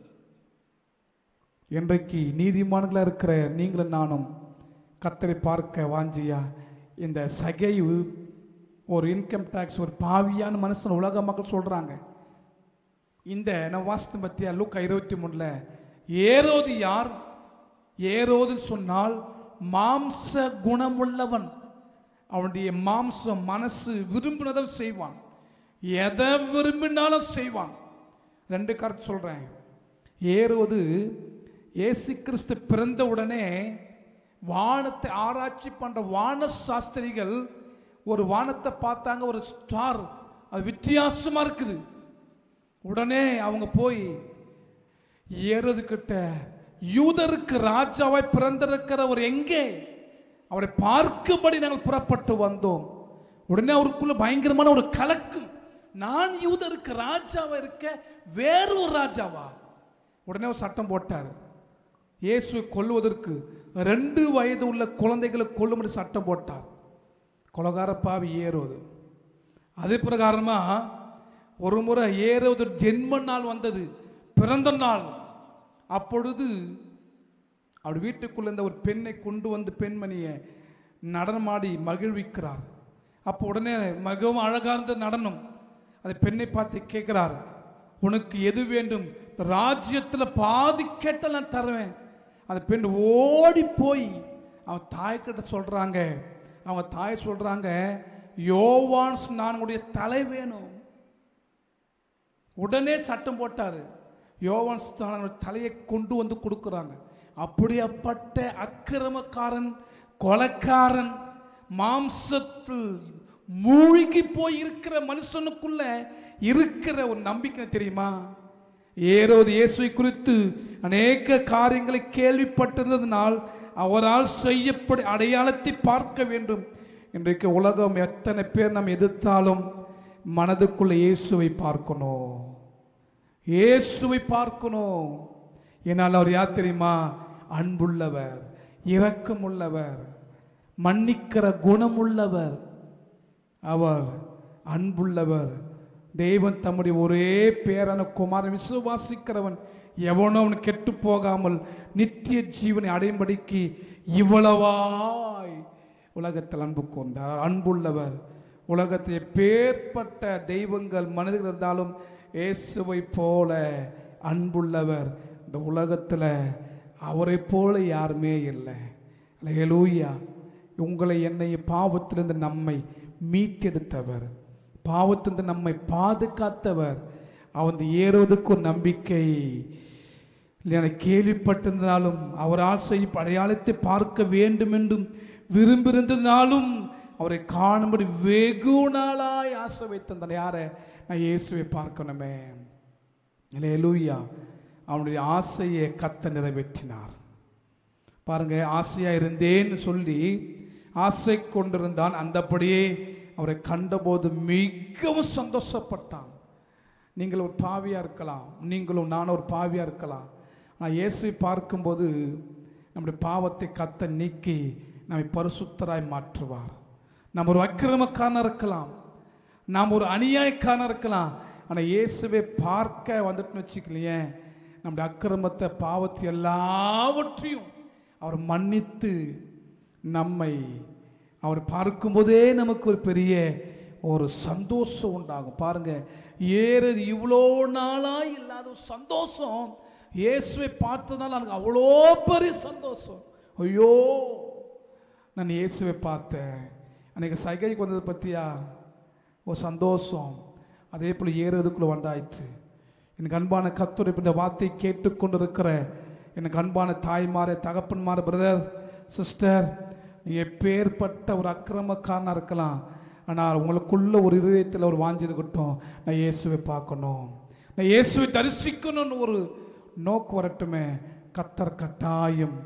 இன்றைக்கு நீதிமான்களாக இருக்கிற நீங்களும் நானும் கத்தரை பார்க்க வாஞ்சியா இந்த சகைவு ஒரு இன்கம் டேக்ஸ் ஒரு பாவியான மனுஷன் உலக மக்கள் சொல்கிறாங்க இந்த நான் வாசித்து பத்தியா லூக்கா இருபத்தி மூணில் ஏரோது யார் ஏரோதுன்னு சொன்னால் மாம்ச குணமுள்ளவன் அவனுடைய மாம்சம் மனசு விரும்பினதை செய்வான் எதை விரும்பினாலும் செய்வான் ரெண்டு கருத்து சொல்றேன் ஏறுவது இயேசு கிறிஸ்து பிறந்த உடனே வானத்தை ஆராய்ச்சி பண்ற வான சாஸ்திரிகள் ஒரு வானத்தை பார்த்தாங்க ஒரு ஸ்டார் அது வித்தியாசமா இருக்குது உடனே அவங்க போய் ஏறது கிட்ட யூதருக்கு ராஜாவாய் பிறந்திருக்கிறவர் எங்கே அவரை பார்க்கும்படி நாங்கள் புறப்பட்டு வந்தோம் உடனே அவருக்குள்ள பயங்கரமான ஒரு கலக்கம் நான் யூதருக்கு ராஜாவா இருக்க வேற ஒரு ராஜாவா உடனே ஒரு சட்டம் போட்டார் இயேசுவை கொல்வதற்கு ரெண்டு வயது உள்ள குழந்தைகளை கொல்லும்படி சட்டம் போட்டார் கொலகார பாவி ஏறுவது அதே பிரகாரமா ஒரு முறை ஏறுவது ஜென்ம நாள் வந்தது பிறந்த நாள் அப்பொழுது அவர் வீட்டுக்குள்ள இருந்த ஒரு பெண்ணை கொண்டு வந்து பெண்மணியை நடனமாடி மகிழ்விக்கிறார் அப்போ உடனே மிகவும் அழகா இருந்த நடனம் அந்த பெண்ணை பார்த்து கேட்கிறார் உனக்கு எது வேண்டும் இந்த ராஜ்யத்தில் பாதி கேட்டால் நான் தருவேன் அந்த பெண் ஓடி போய் அவன் தாய்கிட்ட சொல்றாங்க அவங்க தாய் சொல்றாங்க யோவான்ஸ் நானுடைய தலை வேணும் உடனே சட்டம் போட்டாரு யோவான் ஸ்தானங்களோட தலையை கொண்டு வந்து கொடுக்குறாங்க அப்படியாப்பட்ட அக்கிரமக்காரன் கொலைக்காரன் மாம்சத்தில் மூழ்கி போய் இருக்கிற மனுஷனுக்குள்ள இருக்கிற ஒரு நம்பிக்கை தெரியுமா ஏரோது இயேசுவை குறித்து அநேக காரியங்களை கேள்விப்பட்டிருந்ததினால் அவரால் செய்யப்படி அடையாளத்தை பார்க்க வேண்டும் இன்றைக்கு உலகம் எத்தனை பேர் நாம் எதிர்த்தாலும் மனதுக்குள்ள இயேசுவை பார்க்கணும் இயேசுவை பார்க்கணும் என்னால் அவர் யார் தெரியுமா அன்புள்ளவர் இரக்கமுள்ளவர் மன்னிக்கிற குணமுள்ளவர் அவர் அன்புள்ளவர் தெய்வன் தம்முடைய ஒரே பேரான குமாரன் விசுவாசிக்கிறவன் எவனோ அவன் கெட்டு போகாமல் நித்திய ஜீவனை அடையும்படிக்கு இவ்வளவாய் உலகத்தில் அன்பு கொண்டார் அன்புள்ளவர் உலகத்தில் பேர்பட்ட தெய்வங்கள் மனிதர்கள் இருந்தாலும் இயேசுவை போல அன்புள்ளவர் இந்த உலகத்தில் அவரை போல யாருமே இல்லை லூயா உங்களை என்னை பாவத்திலிருந்து நம்மை மீட்டெடுத்தவர் பாவத்திலிருந்து நம்மை பாதுகாத்தவர் அவன் ஏறுவதற்கு ஒரு நம்பிக்கை இல்லையா கேள்விப்பட்டிருந்தாலும் அவரால் செய்ய அடையாளத்தை பார்க்க வேண்டும் என்றும் விரும்பியிருந்ததினாலும் அவரை காணும்படி வெகு நாளாய் ஆசை வைத்தந்தன் யாரை நான் இயேசுவை பார்க்கணுமே லூயா அவனுடைய ஆசையை கத்த நிறைவேற்றினார் பாருங்க ஆசையா இருந்தேன்னு சொல்லி ஆசை கொண்டிருந்தான் அந்தபடியே அவரை கண்டபோது மிகவும் சந்தோஷப்பட்டான் நீங்கள் ஒரு பாவியாக இருக்கலாம் நீங்களும் நானும் ஒரு பாவியாக இருக்கலாம் ஆனால் இயேசுவை பார்க்கும்போது நம்முடைய பாவத்தை கத்த நீக்கி நம்மை பரிசுத்தராய் மாற்றுவார் நம்ம ஒரு அக்கிரமக்காரன் இருக்கலாம் நாம் ஒரு அநியாயக்காரன் இருக்கலாம் ஆனால் இயேசுவை பார்க்க வந்துட்டுன்னு வச்சுக்கலையே நம்முடைய அக்கிரமத்தை பாவத்தை எல்லாவற்றையும் அவர் மன்னித்து நம்மை அவர் பார்க்கும்போதே நமக்கு ஒரு பெரிய ஒரு சந்தோஷம் உண்டாகும் பாருங்க ஏறு இவ்வளோ நாளாக இல்லாத ஒரு சந்தோஷம் இயேசுவை பார்த்ததுனால எனக்கு அவ்வளோ பெரிய சந்தோஷம் ஐயோ நான் இயேசுவை பார்த்தேன் அன்னைக்கு சைகைக்கு வந்தது பற்றியா ஒரு சந்தோஷம் அதே போல் ஏறுறதுக்குள்ளே வந்தாயிற்று எனக்கு அன்பான கத்துரை இந்த வார்த்தை கேட்டுக்கொண்டு இருக்கிற எனக்கு அன்பான தாய்மாரே தகப்பன்மார பிரதர் சிஸ்டர் நீங்கள் பேர்பட்ட ஒரு அக்கிரமக்காரனாக இருக்கலாம் ஆனால் உங்களுக்குள்ள ஒரு இதயத்தில் ஒரு வாஞ்சி இருக்கட்டும் நான் இயேசுவை பார்க்கணும் நான் இயேசுவை தரிசிக்கணும்னு ஒரு நோக்கு வரட்டுமே கத்தர் கட்டாயம்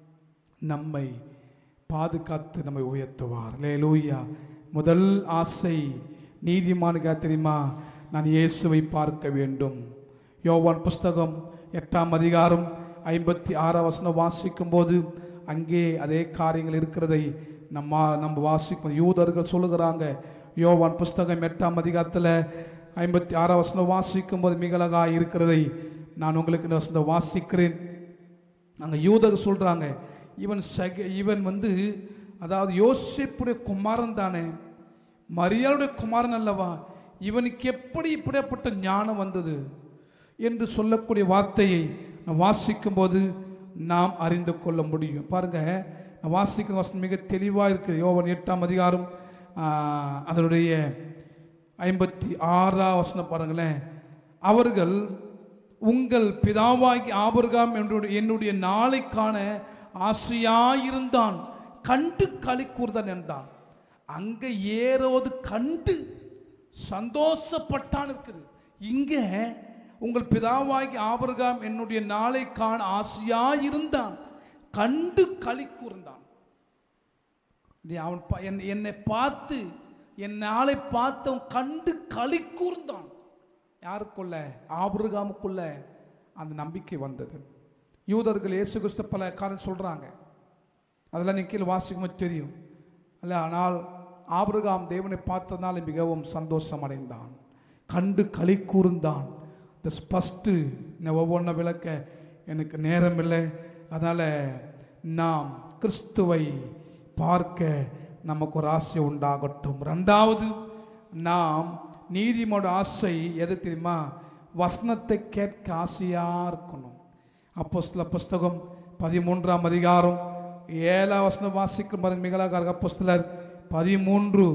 நம்மை பாதுகாத்து நம்மை உயர்த்துவார் லேலூயா முதல் ஆசை நீதிமானுக்கா தெரியுமா நான் இயேசுவை பார்க்க வேண்டும் யோவான் புஸ்தகம் எட்டாம் அதிகாரம் ஐம்பத்தி ஆறாம் வசனம் வாசிக்கும் போது அங்கே அதே காரியங்கள் இருக்கிறதை நம்ம நம்ம வாசிக்கும் யூதர்கள் சொல்லுகிறாங்க யோவான் புஸ்தகம் எட்டாம் அதிகாரத்தில் ஐம்பத்தி ஆறாம் வசனம் வாசிக்கும் போது மிக அழகாக இருக்கிறதை நான் உங்களுக்கு இந்த வசனம் வாசிக்கிறேன் அங்கே யூதர் சொல்கிறாங்க இவன் சக இவன் வந்து அதாவது யோசிப்புடைய குமாரன் தானே மரியாளுடைய குமாரன் அல்லவா இவனுக்கு எப்படி இப்படியாப்பட்ட ஞானம் வந்தது என்று சொல்லக்கூடிய வார்த்தையை நான் வாசிக்கும்போது நாம் அறிந்து கொள்ள முடியும் பாருங்க நான் வாசிக்கிற வசனம் மிக தெளிவாக இருக்குது யோவன் எட்டாம் அதிகாரம் ஆஹ், அதனுடைய ஐம்பத்தி ஆறாம் வசனம் பாருங்களேன் அவர்கள் உங்கள் பிதாவாகி ஆபிரகாம் என்னுடைய என்னுடைய நாளை காண ஆசையாயிருந்தான் கண்டு களி கூர்தான் என்றான் அங்க ஏரோது கண்டு சந்தோஷப்பட்டான் இருக்குது இங்க உங்கள் பிதாவாகி ஆபிரகாம் என்னுடைய நாளை காண ஆசையாயிருந்தான் கண்டு களி கூர்ந்தான் நீ அவன் பா- என்- என்னை பார்த்து என் நாளை பார்த்து அவன் கண்டு களி கூர்ந்தான் யாருக்குள்ள ஆபிரகாமுக்குள்ள அந்த நம்பிக்கை வந்தது யூதர்கள் இயேசு கிறிஸ்து பல காரணம் சொல்றாங்க அதெல்லாம் நீ கீழே வாசிக்கும்போது தெரியும் அல்ல ஆனால் ஆபிரகாம் தேவனை பார்த்ததுனால மிகவும் சந்தோஷம் அடைந்தான் கண்டு களி கூர்ந்தான் இந்த ஃபஸ்ட்டு ஒவ்வொன்றை விளக்க எனக்கு நேரம் இல்லை அதனால் நாம் கிறிஸ்துவை பார்க்க நமக்கு ஒரு ஆசை உண்டாகட்டும் ரெண்டாவது நாம் நீதிமோட ஆசை எது தெரியுமா வசனத்தை கேட்க ஆசையாக இருக்கணும் அப்போஸ்தல புஸ்தகம் பதிமூன்றாம் அதிகாரம் ஏழாம் வசனம் வாசிக்கும் பாருங்க மிகலாக அப்போஸ்தலர் பதிமூன்று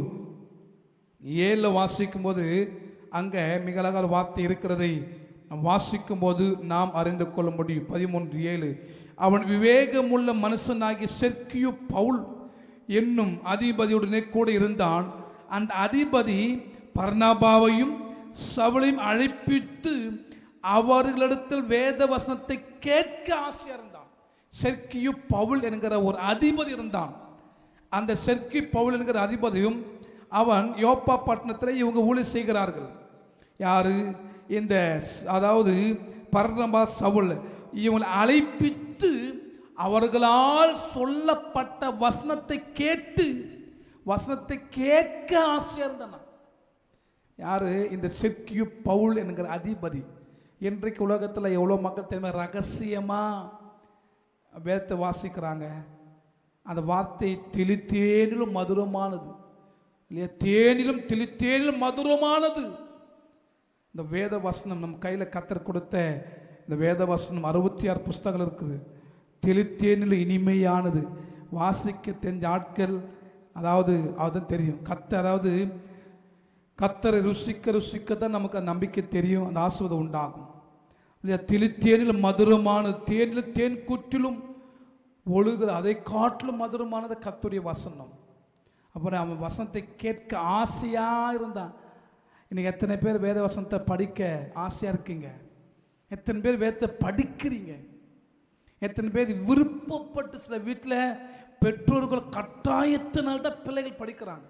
ஏழில் வாசிக்கும் போது அங்கே மிக அழகான வார்த்தை இருக்கிறதை நாம் வாசிக்கும் போது நாம் அறிந்து கொள்ள முடியும் பதிமூன்று ஏழு அவன் விவேகமுள்ள மனுஷனாகி செர்க்கியு பவுல் என்னும் அதிபதியுடனே கூட இருந்தான் அந்த அதிபதி பர்ணபாவையும் சவுளையும் அழைப்பித்து அவர்களிடத்தில் வேத வசனத்தை கேட்க ஆசையா இருந்தான் செர்க்கியு பவுல் என்கிற ஒரு அதிபதி இருந்தான் அந்த செர்க்கி பவுல் என்கிற அதிபதியும் அவன் யோப்பா பட்டணத்தில் இவங்க ஊழிய செய்கிறார்கள் யாரு இந்த ஸ்- அதாவது பர்ணபா சவுல் இவங்களை அழைப்பித்து அவர்களால் சொல்லப்பட்ட வசனத்தை கேட்டு வசனத்தை கேட்க ஆசையா இருந்தான் யாரு இந்த செர்க்கியு பவுல் என்கிற அதிபதி இன்றைக்கு உலகத்தில் எவ்வளோ மக்கள் தெரியுமா ரகசியமா வேதத்தை வாசிக்கிறாங்க அந்த வார்த்தை திளித்தேனிலும் மதுரமானது இல்லையா தேனிலும் திளித்தேனிலும் மதுரமானது இந்த வேத வசனம் நம்ம கையில் கத்தர் கொடுத்த இந்த வேத வசனம் அறுபத்தி ஆறு புஸ்தகங்கள் இருக்குது தெளித்தேனிலும் இனிமையானது வாசிக்க தெரிஞ்ச ஆட்கள் அதாவது அதுதான் தெரியும் கத்த அதாவது கத்தரை ருசிக்க ருசிக்க தான் நமக்கு அந்த நம்பிக்கை தெரியும் அந்த ஆசுவதம் உண்டாகும் இல்லையா தெளித்தேனில் மதுரமானது தேனில் தேன் கூற்றிலும் ஒழுகுற அதை காட்டிலும் மதுரமானது கத்துடைய வசனம் அப்புறம் அவன் வசனத்தை கேட்க ஆசையாக இருந்தான் இன்னைக்கு எத்தனை பேர் வேத வசனத்தை படிக்க ஆசையாக இருக்கீங்க எத்தனை பேர் வேதத்தை படிக்கிறீங்க எத்தனை பேர் விருப்பப்பட்டு சில வீட்டில் பெற்றோர்கள் கட்டாயத்தினால்தான் தான் பிள்ளைகள் படிக்கிறாங்க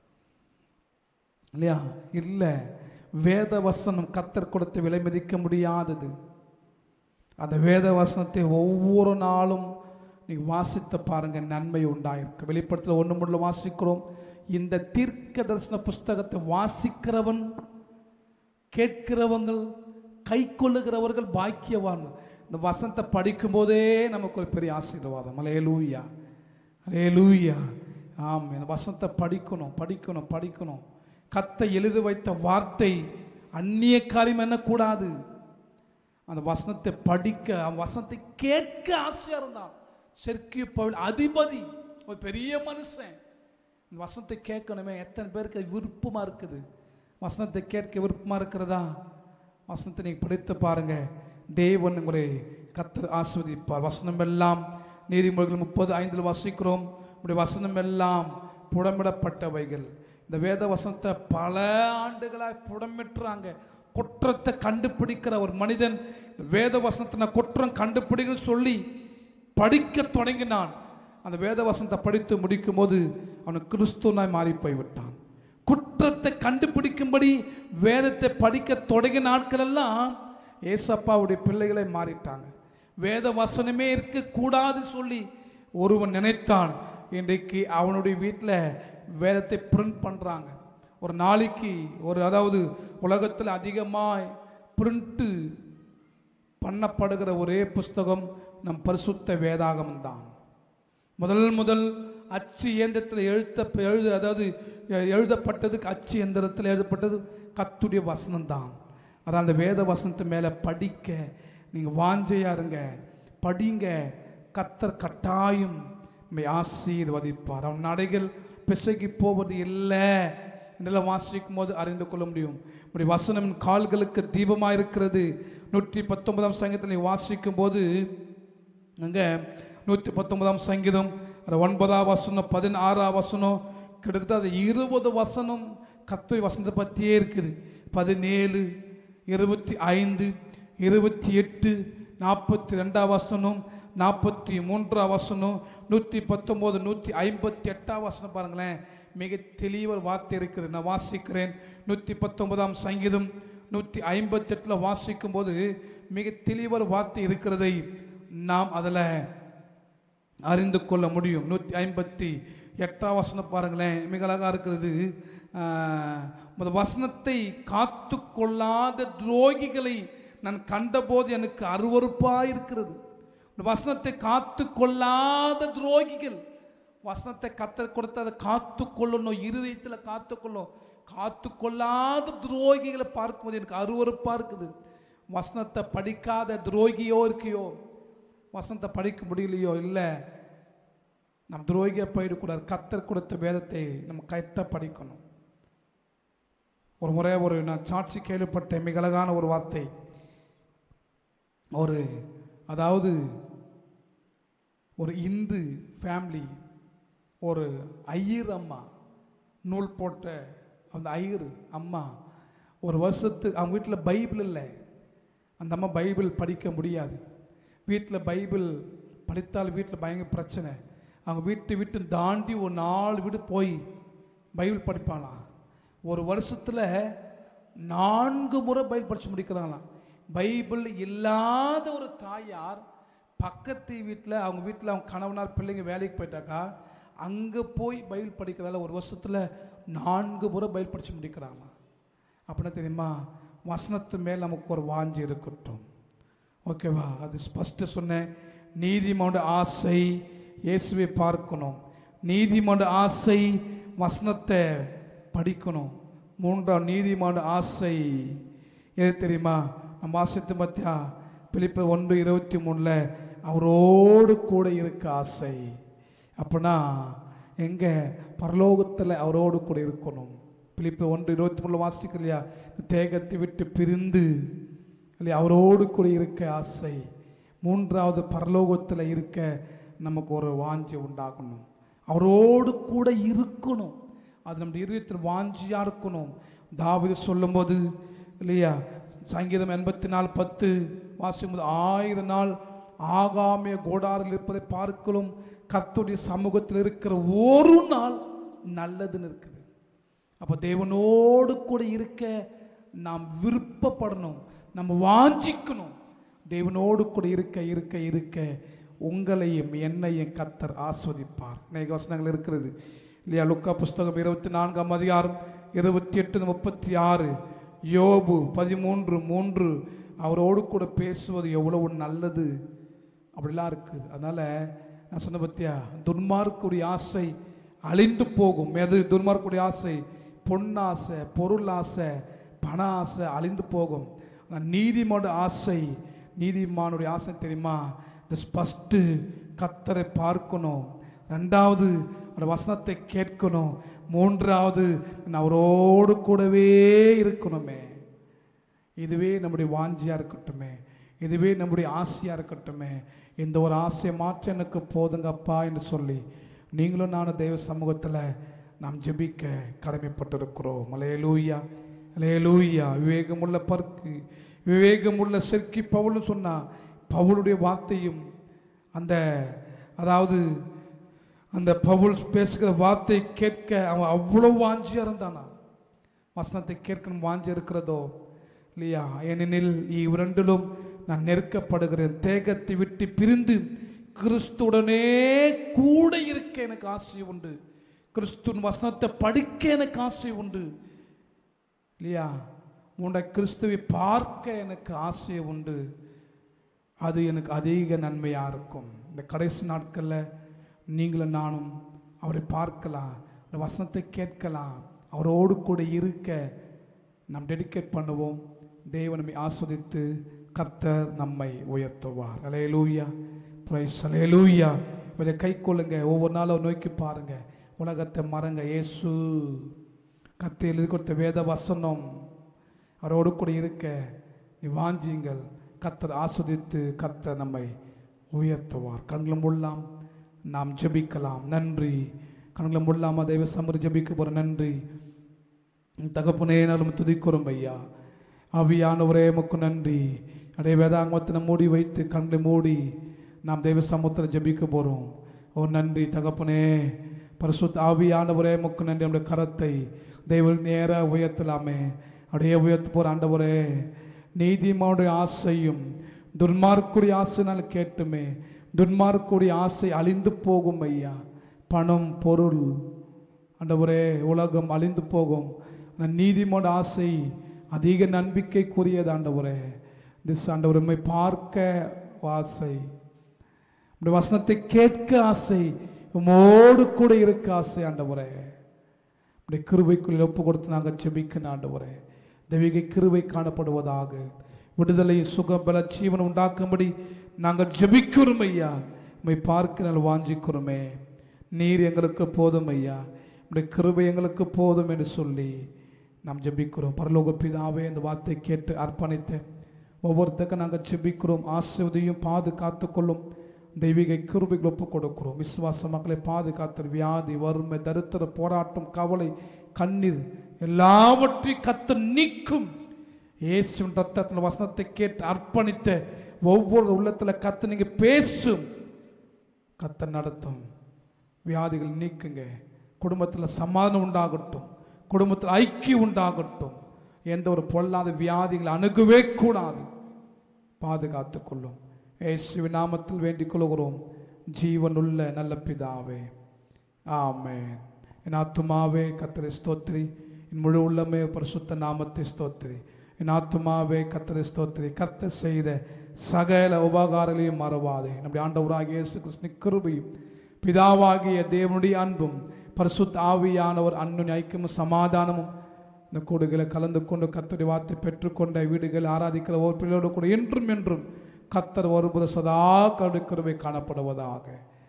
இல்லையா இல்லை வேத வசனம் கத்தர் கொடுத்து விலை மதிக்க முடியாதது அந்த வேத வசனத்தை ஒவ்வொரு நாளும் நீ வாசித்து பாருங்க நன்மை உண்டாயிருக்கு வெளிப்படத்தில் ஒன்று முள்ள வாசிக்கிறோம் இந்த தீர்க்க தரிசன புஸ்தகத்தை வாசிக்கிறவன் கேட்கிறவங்கள் கை கொள்ளுகிறவர்கள் பாக்கியவான் இந்த வசனத்தை படிக்கும்போதே நமக்கு ஒரு பெரிய ஆசீர்வாதம் அலையலூயா அலையலூயா ஆம் இந்த வசனத்தை படிக்கணும் படிக்கணும் படிக்கணும் கத்தை எழுதி வைத்த வார்த்தை அந்நிய காரியம் என்னக்கூடாது அந்த வசனத்தை படிக்க அந்த வசனத்தை கேட்க ஆசையா இருந்தான் செர்க்கிய பவுல் அதிபதி ஒரு பெரிய மனுஷன் இந்த வசனத்தை கேட்கணுமே எத்தனை பேருக்கு அது விருப்பமா இருக்குது வசனத்தை கேட்க விருப்பமா இருக்கிறதா வசனத்தை நீங்க படித்து பாருங்க தேவன் உங்களை கத்தர் ஆஸ்வதிப்பார் வசனம் எல்லாம் நீதிமொழிகள் முப்பது ஐந்தில் வாசிக்கிறோம் உடைய வசனம் எல்லாம் புடமிடப்பட்டவைகள் இந்த வேத வசனத்தை பல ஆண்டுகளாய் புடமிட்டுறாங்க குற்றத்தை கண்டுபிடிக்கிற ஒரு மனிதன் இந்த வேத வசனத்தை நான் குற்றம் கண்டுபிடிக்கணும்னு சொல்லி படிக்க தொடங்கினான் அந்த வேத வசனத்தை படித்து முடிக்கும் போது அவன் கிறிஸ்துவனாய் மாறி போய்விட்டான் குற்றத்தை கண்டுபிடிக்கும்படி வேதத்தை படிக்க தொடங்கின நாட்கள் எல்லாம் ஏசப்பாவுடைய பிள்ளைகளை மாறிட்டாங்க வேத வசனமே இருக்கக்கூடாது சொல்லி ஒருவன் நினைத்தான் இன்றைக்கு அவனுடைய வீட்டில் வேதத்தை பிரிண்ட் பண்ணுறாங்க ஒரு நாளைக்கு ஒரு அதாவது உலகத்தில் அதிகமாக பிரிண்ட்டு பண்ணப்படுகிற ஒரே புஸ்தகம் நம் பரிசுத்த வேதாகம் தான் முதல் முதல் அச்சு இயந்திரத்தில் எழுத்த எழுது அதாவது எ- எழுதப்பட்டது அச்சு இயந்திரத்தில் எழுதப்பட்டது கத்துடைய வசனம் தான் அதான் அந்த வேத வசனத்து மேலே படிக்க நீங்கள் வாஞ்சையா இருங்க படிங்க கத்தர் கட்டாயம் நம்மை ஆசீர்வதிப்பார் அவன் நடைகள் பிசகி போவது இல்லை இதெல்லாம் வாசிக்கும் போது அறிந்து கொள்ள முடியும் உடைய வசனம் என் கால்களுக்கு தீபமாக இருக்கிறது நூற்றி பத்தொன்பதாம் சங்கத்தில் நீ வாசிக்கும் போது அங்கே நூற்றி பத்தொன்பதாம் சங்கீதம் அது ஒன்பதாம் வசனம் பதினாறாம் வசனம் கிட்டத்தட்ட அது இருபது வசனம் கத்துரை வசனத்தை பற்றியே இருக்குது பதினேழு இருபத்தி ஐந்து இருபத்தி எட்டு நாற்பத்தி ரெண்டாம் வசனம் நாற்பத்தி மூன்றாம் வசனம் நூற்றி பத்தொம்போது நூற்றி ஐம்பத்தி எட்டாம் வசனம் பாருங்களேன் மிக தெளிவாக வார்த்தை இருக்குது நான் வாசிக்கிறேன் நூற்றி பத்தொன்பதாம் சங்கீதம் நூற்றி ஐம்பத்தெட்டில் வாசிக்கும் போது மிக தெளிவான வார்த்தை இருக்கிறதை நாம் அதில் அறிந்து கொள்ள முடியும் நூற்றி ஐம்பத்தி எட்டாம் வசனம் பாருங்களேன் மிக அழகாக இருக்கிறது ஆஹ், இந்த வசனத்தை காத்து கொள்ளாத துரோகிகளை நான் கண்டபோது எனக்கு அருவருப்பாக இருக்கிறது இந்த வசனத்தை காத்து கொள்ளாத துரோகிகள் வசனத்தை கத்த கொடுத்து அதை காத்து கொள்ளணும் இருதயத்தில் காத்து கொள்ளும் காத்து கொள்ளாத துரோகிகளை பார்க்கும்போது எனக்கு அருவருப்பாக இருக்குது வசனத்தை படிக்காத துரோகியோ இருக்கியோ வசனத்தை படிக்க முடியலையோ இல்லை நம்ம துரோகியை போயிடக்கூடாது கத்தர் கொடுத்த வேதத்தை நம்ம கரெக்டாக படிக்கணும் ஒரு முறை ஒரு நான் சாட்சி கேள்விப்பட்டேன் மிக அழகான ஒரு வார்த்தை ஒரு அதாவது ஒரு இந்து ஃபேமிலி ஒரு ஐயர் அம்மா நூல் போட்ட அந்த ஐயர் அம்மா ஒரு வருஷத்துக்கு அவங்க வீட்டில் பைபிள் இல்லை அந்த அம்மா பைபிள் படிக்க முடியாது வீட்டில் பைபிள் படித்தால் வீட்டில் பயங்கர பிரச்சனை அவங்க வீட்டு வீட்டு தாண்டி ஒரு நாலு வீடு போய் பைபிள் படிப்பாங்களாம் ஒரு வருஷத்தில் நான்கு முறை பைபிள் படித்து முடிக்கிறாங்களாம் பைபிள் இல்லாத ஒரு தாயார் பக்கத்து வீட்டில் அவங்க வீட்டில் அவங்க கணவனார் பிள்ளைங்க வேலைக்கு போயிட்டாக்கா அங்கே போய் பைபிள் படிக்கிறதால ஒரு வருஷத்தில் நான்கு முறை பைபிள் படித்து முடிக்கிறாங்களாம் அப்படின்னா தெரியுமா வசனத்து மேல் நமக்கு ஒரு வாஞ்சி இருக்கட்டும் ஓகேவா அது ஃபஸ்ட்டு சொன்னேன் நீதிமன்ற ஆசை இயேசுவை பார்க்கணும் நீதிமன்ற ஆசை வசனத்தை படிக்கணும் மூன்றாம் நீதிமன்ற ஆசை எது தெரியுமா நம்ம ஆசைத்து மத்தியா பிலிப்பு ஒன்று இருபத்தி மூணில் அவரோடு கூட இருக்க ஆசை அப்படின்னா எங்கே பரலோகத்தில் அவரோடு கூட இருக்கணும் பிலிப்பு ஒன்று இருபத்தி மூணில் வாசிக்க இல்லையா தேகத்தை விட்டு பிரிந்து இல்லையா அவரோடு கூட இருக்க ஆசை மூன்றாவது பரலோகத்தில் இருக்க நமக்கு ஒரு வாஞ்சி உண்டாகணும் அவரோடு கூட இருக்கணும் அது நம்ம இருதயத்தில் வாஞ்சியாக இருக்கணும் தாவீது சொல்லும்போது இல்லையா சங்கீதம் எண்பத்தி நாலு பத்து வாசிக்கும்போது ஆயிரம் நாள் ஆகாமிய கோடாரில் இருப்பதை பார்க்கலும் கர்த்தருடைய சமூகத்தில் இருக்கிற ஒரு நாள் நல்லதுன்னு இருக்குது அப்போ தேவனோடு கூட இருக்க நாம் விருப்பப்படணும் நம்ம வாஞ்சிக்கணும் தேவனோடு கூட இருக்க இருக்க இருக்க உங்களையும் என்னையும் கத்தர் ஆஸ்வதிப்பார் அநேக வசனங்கள் இருக்கிறது இல்லையா லுக்கா புஸ்தகம் இருபத்தி நான்காம் அதிகாரம் இருபத்தி எட்டு முப்பத்தி ஆறு யோபு பதிமூன்று மூன்று அவரோடு கூட பேசுவது எவ்வளவு நல்லது அப்படிலாம் இருக்குது அதனால் நான் சொன்ன பத்தியா துன்மார்க்குடைய ஆசை அழிந்து போகும் எது துன்மார்க்குடைய ஆசை பொன்னாசை பொருள் ஆசை பண ஆசை அழிந்து போகும் ஆனால் நீதிமன்ற ஆசை நீதிமானுடைய ஆசை தெரியுமா இந்த ஃபஸ்ட்டு கத்தரை பார்க்கணும் ரெண்டாவது அந்த வசனத்தை கேட்கணும் மூன்றாவது நான் அவரோடு கூடவே இருக்கணுமே இதுவே நம்முடைய வாஞ்சியாக இருக்கட்டுமே இதுவே நம்முடைய ஆசையாக இருக்கட்டுமே இந்த ஒரு ஆசையை மாற்ற எனக்கு போதுங்கப்பா என்று சொல்லி நீங்களும் நானும் தெய்வ சமூகத்தில் நாம் ஜெபிக்க கடமைப்பட்டிருக்கிறோம் மலையலூயா மலையலூயா விவேகமுள்ள பருக்கு விவேகமுள்ள செருக்கி பவுல்னு சொன்னா பவுலுடைய வார்த்தையும் அந்த அதாவது அந்த பவுல் பேசுகிற வார்த்தை கேட்க அவன் அவ்வளோ வாஞ்சியாக இருந்தானா வசனத்தை கேட்கணும் வாஞ்சி இருக்கிறதோ இல்லையா ஏனெனில் இவ்விரண்டிலும் நான் நெருக்கப்படுகிறேன் தேகத்தை விட்டு பிரிந்து கிறிஸ்துடனே கூட இருக்க எனக்கு ஆசை உண்டு கிறிஸ்துவின் வசனத்தை படிக்க எனக்கு ஆசை உண்டு இல்லையா உன்னை கிறிஸ்துவை பார்க்க எனக்கு ஆசை உண்டு அது எனக்கு அதிக நன்மையாக இருக்கும் இந்த கடைசி நாட்களில் நீங்களும் நானும் அவரை பார்க்கலாம் இந்த வசனத்தை கேட்கலாம் அவரோடு கூட இருக்க நாம் டெடிகேட் பண்ணுவோம் தேவன் நம்மை ஆஸ்வதித்து கர்த்தர் நம்மை உயர்த்துவார் அலையலூயா பிரைஸ் அலையலூயா இவரை கை கொள்ளுங்க ஒவ்வொரு நாளும் நோக்கி பாருங்க உலகத்தை மறங்க இயேசு கத்தையில் கொடுத்த வேத வசனம் அவரோடு கூட இருக்க நீ வாஞ்சியுங்கள் கத்தர் ஆஸ்வதித்து கத்தர் நம்மை உயர்த்துவார் கண்களும் உள்ளாம் நாம் ஜெபிக்கலாம் நன்றி கண்களும் உள்ளாம தெய்வ சமர் ஜெபிக்க போகிற நன்றி தகப்பனே நாளும் துதிக்கிறோம் ஐயா ஆவியானவரே முக்கு நன்றி அடைய வேதாங்கமத்தினை மூடி வைத்து கண்களை மூடி நாம் தெய்வ சமூகத்தில் ஜெபிக்க போகிறோம் ஓ நன்றி தகப்பனே பரிசுத்த ஆவியானவரே முக்கு நன்றி நம்முடைய கரத்தை தெய்வ நேராக உயர்த்தலாமே அப்படியே உயர்த்த போகிற ஆண்டவரே நீதிமானுடைய ஆசையும் துன்மார்க்குடைய ஆசைனால் கேட்டுமே துன்மார்க்குடைய ஆசை அழிந்து போகும் ஐயா பணம் பொருள் ஆண்டவரே உலகம் அழிந்து போகும் ஆனால் நீதிமோட ஆசை அதிக நம்பிக்கைக்குரியது ஆண்டவரே திஸ் ஆண்டவர் உம்மை பார்க்க ஆசை உம்முடைய வசனத்தை கேட்க ஆசை உம்மோடு கூட இருக்க ஆசை ஆண்டவரே உடைய கிருபைக்குள் ஒப்பு கொடுத்து நாங்கள் செபிக்க ஆண்டவரே தெய்வீக கிருபை காணப்படுவதாக விடுதலை சுகம் பல ஜீவனம் உண்டாக்கும்படி நாங்கள் ஜெபிக்கிறோம் ஐயா உம்மை பார்க்க நாங்கள் வாஞ்சிக்கிறோமே நீர் எங்களுக்கு போதும் ஐயா உடைய கிருபை எங்களுக்கு போதும் என்று சொல்லி நாம் ஜெபிக்கிறோம் பரலோக பிதாவே இந்த வார்த்தை கேட்டு அர்ப்பணித்து ஒவ்வொருத்தருக்கும் நாங்கள் ஜெபிக்கிறோம் ஆசிர்வதியும் பாதுகாத்து கொள்ளும் தெய்வீக கிருபைகள் ஒப்புக் கொடுக்கிறோம் விசுவாச மக்களை பாதுகாத்தல் வியாதி வறுமை தரித்திர போராட்டம் கவலை கண்ணீர் எல்லாவற்றையும் கத்து நீக்கும் இயேசுவின் ரத்தத்தின் வசனத்தை கேட்டு அர்ப்பணித்த ஒவ்வொரு உள்ளத்துல கத்து நீங்க பேசும் கத்த நடத்தும் வியாதிகள் நீக்குங்க குடும்பத்தில் சமாதானம் உண்டாகட்டும் குடும்பத்தில் ஐக்கியம் உண்டாகட்டும் எந்த ஒரு பொல்லாத வியாதிகளை அணுகவே கூடாது பாதுகாத்துக் கொள்ளும் இயேசுவின் நாமத்தில் வேண்டிக் கொள்கிறோம் ஜீவனுள்ள நல்ல பிதாவே ஆமென் என் ஆத்துமாவே கத்தரை ஸ்தோத்திரி என் முழு உள்ளமே பரிசுத்த நாமத்தை ஸ்தோத்திரி என் ஆத்துமாவே கத்தரை ஸ்தோத்திரி கத்த செய்த சகல உபகாரங்களையும் மறவாதே நம்முடைய ஆண்டவராகிய இயேசு கிறிஸ்துவின் கிருபையும் பிதாவாகிய தேவனுடைய அன்பும் பரிசுத்த ஆவியானவர் அன்பின் ஐக்கியமும் சமாதானமும் இந்த கூடுகளை கலந்து கொண்டு கத்தருடைய வார்த்தை பெற்றுக்கொண்ட வீடுகளை ஆராதிக்கிற ஒரு பிள்ளையோடு கூட என்றும் என்றும் கத்தர் ஒருபுற சதா கருவை காணப்படுவதாக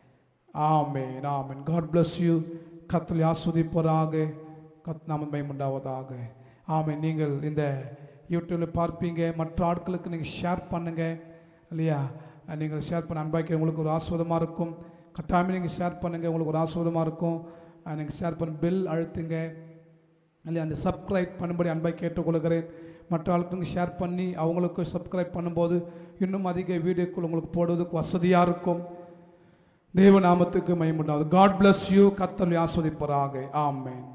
amen amen God bless you கத்தல் ஆஸ்வதிப்பவராக கத் நாம பயமுண்டாவதாக ஆமென் நீங்கள் இந்த யூடியூப்பில் பார்ப்பீங்க மற்ற ஆட்களுக்கு நீங்கள் ஷேர் பண்ணுங்க இல்லையா நீங்கள் ஷேர் பண்ண அன்பாக்கி உங்களுக்கு ஒரு ஆஸ்வதமாக இருக்கும் கட்டாயமே நீங்கள் ஷேர் பண்ணுங்கள் உங்களுக்கு ஒரு ஆஸ்வதமாக இருக்கும் நீங்கள் ஷேர் பண்ண பெல் அழுத்துங்க இல்லையா அந்த சப்ஸ்கிரைப் பண்ணும்படி அன்பாய் கேட்டுக்கொள்கிறேன் மற்ற ஆளுக்கு ஷேர் பண்ணி அவங்களுக்கு சப்ஸ்கிரைப் பண்ணும்போது இன்னும் அதிக வீடியோக்கள் உங்களுக்கு போடுவதற்கு வசதியாக இருக்கும் தேவ நாமத்துக்கு மயமுண்டாவது காட் bless யூ கத்தல் ஆஸ்வதிப்பராக ஆமென்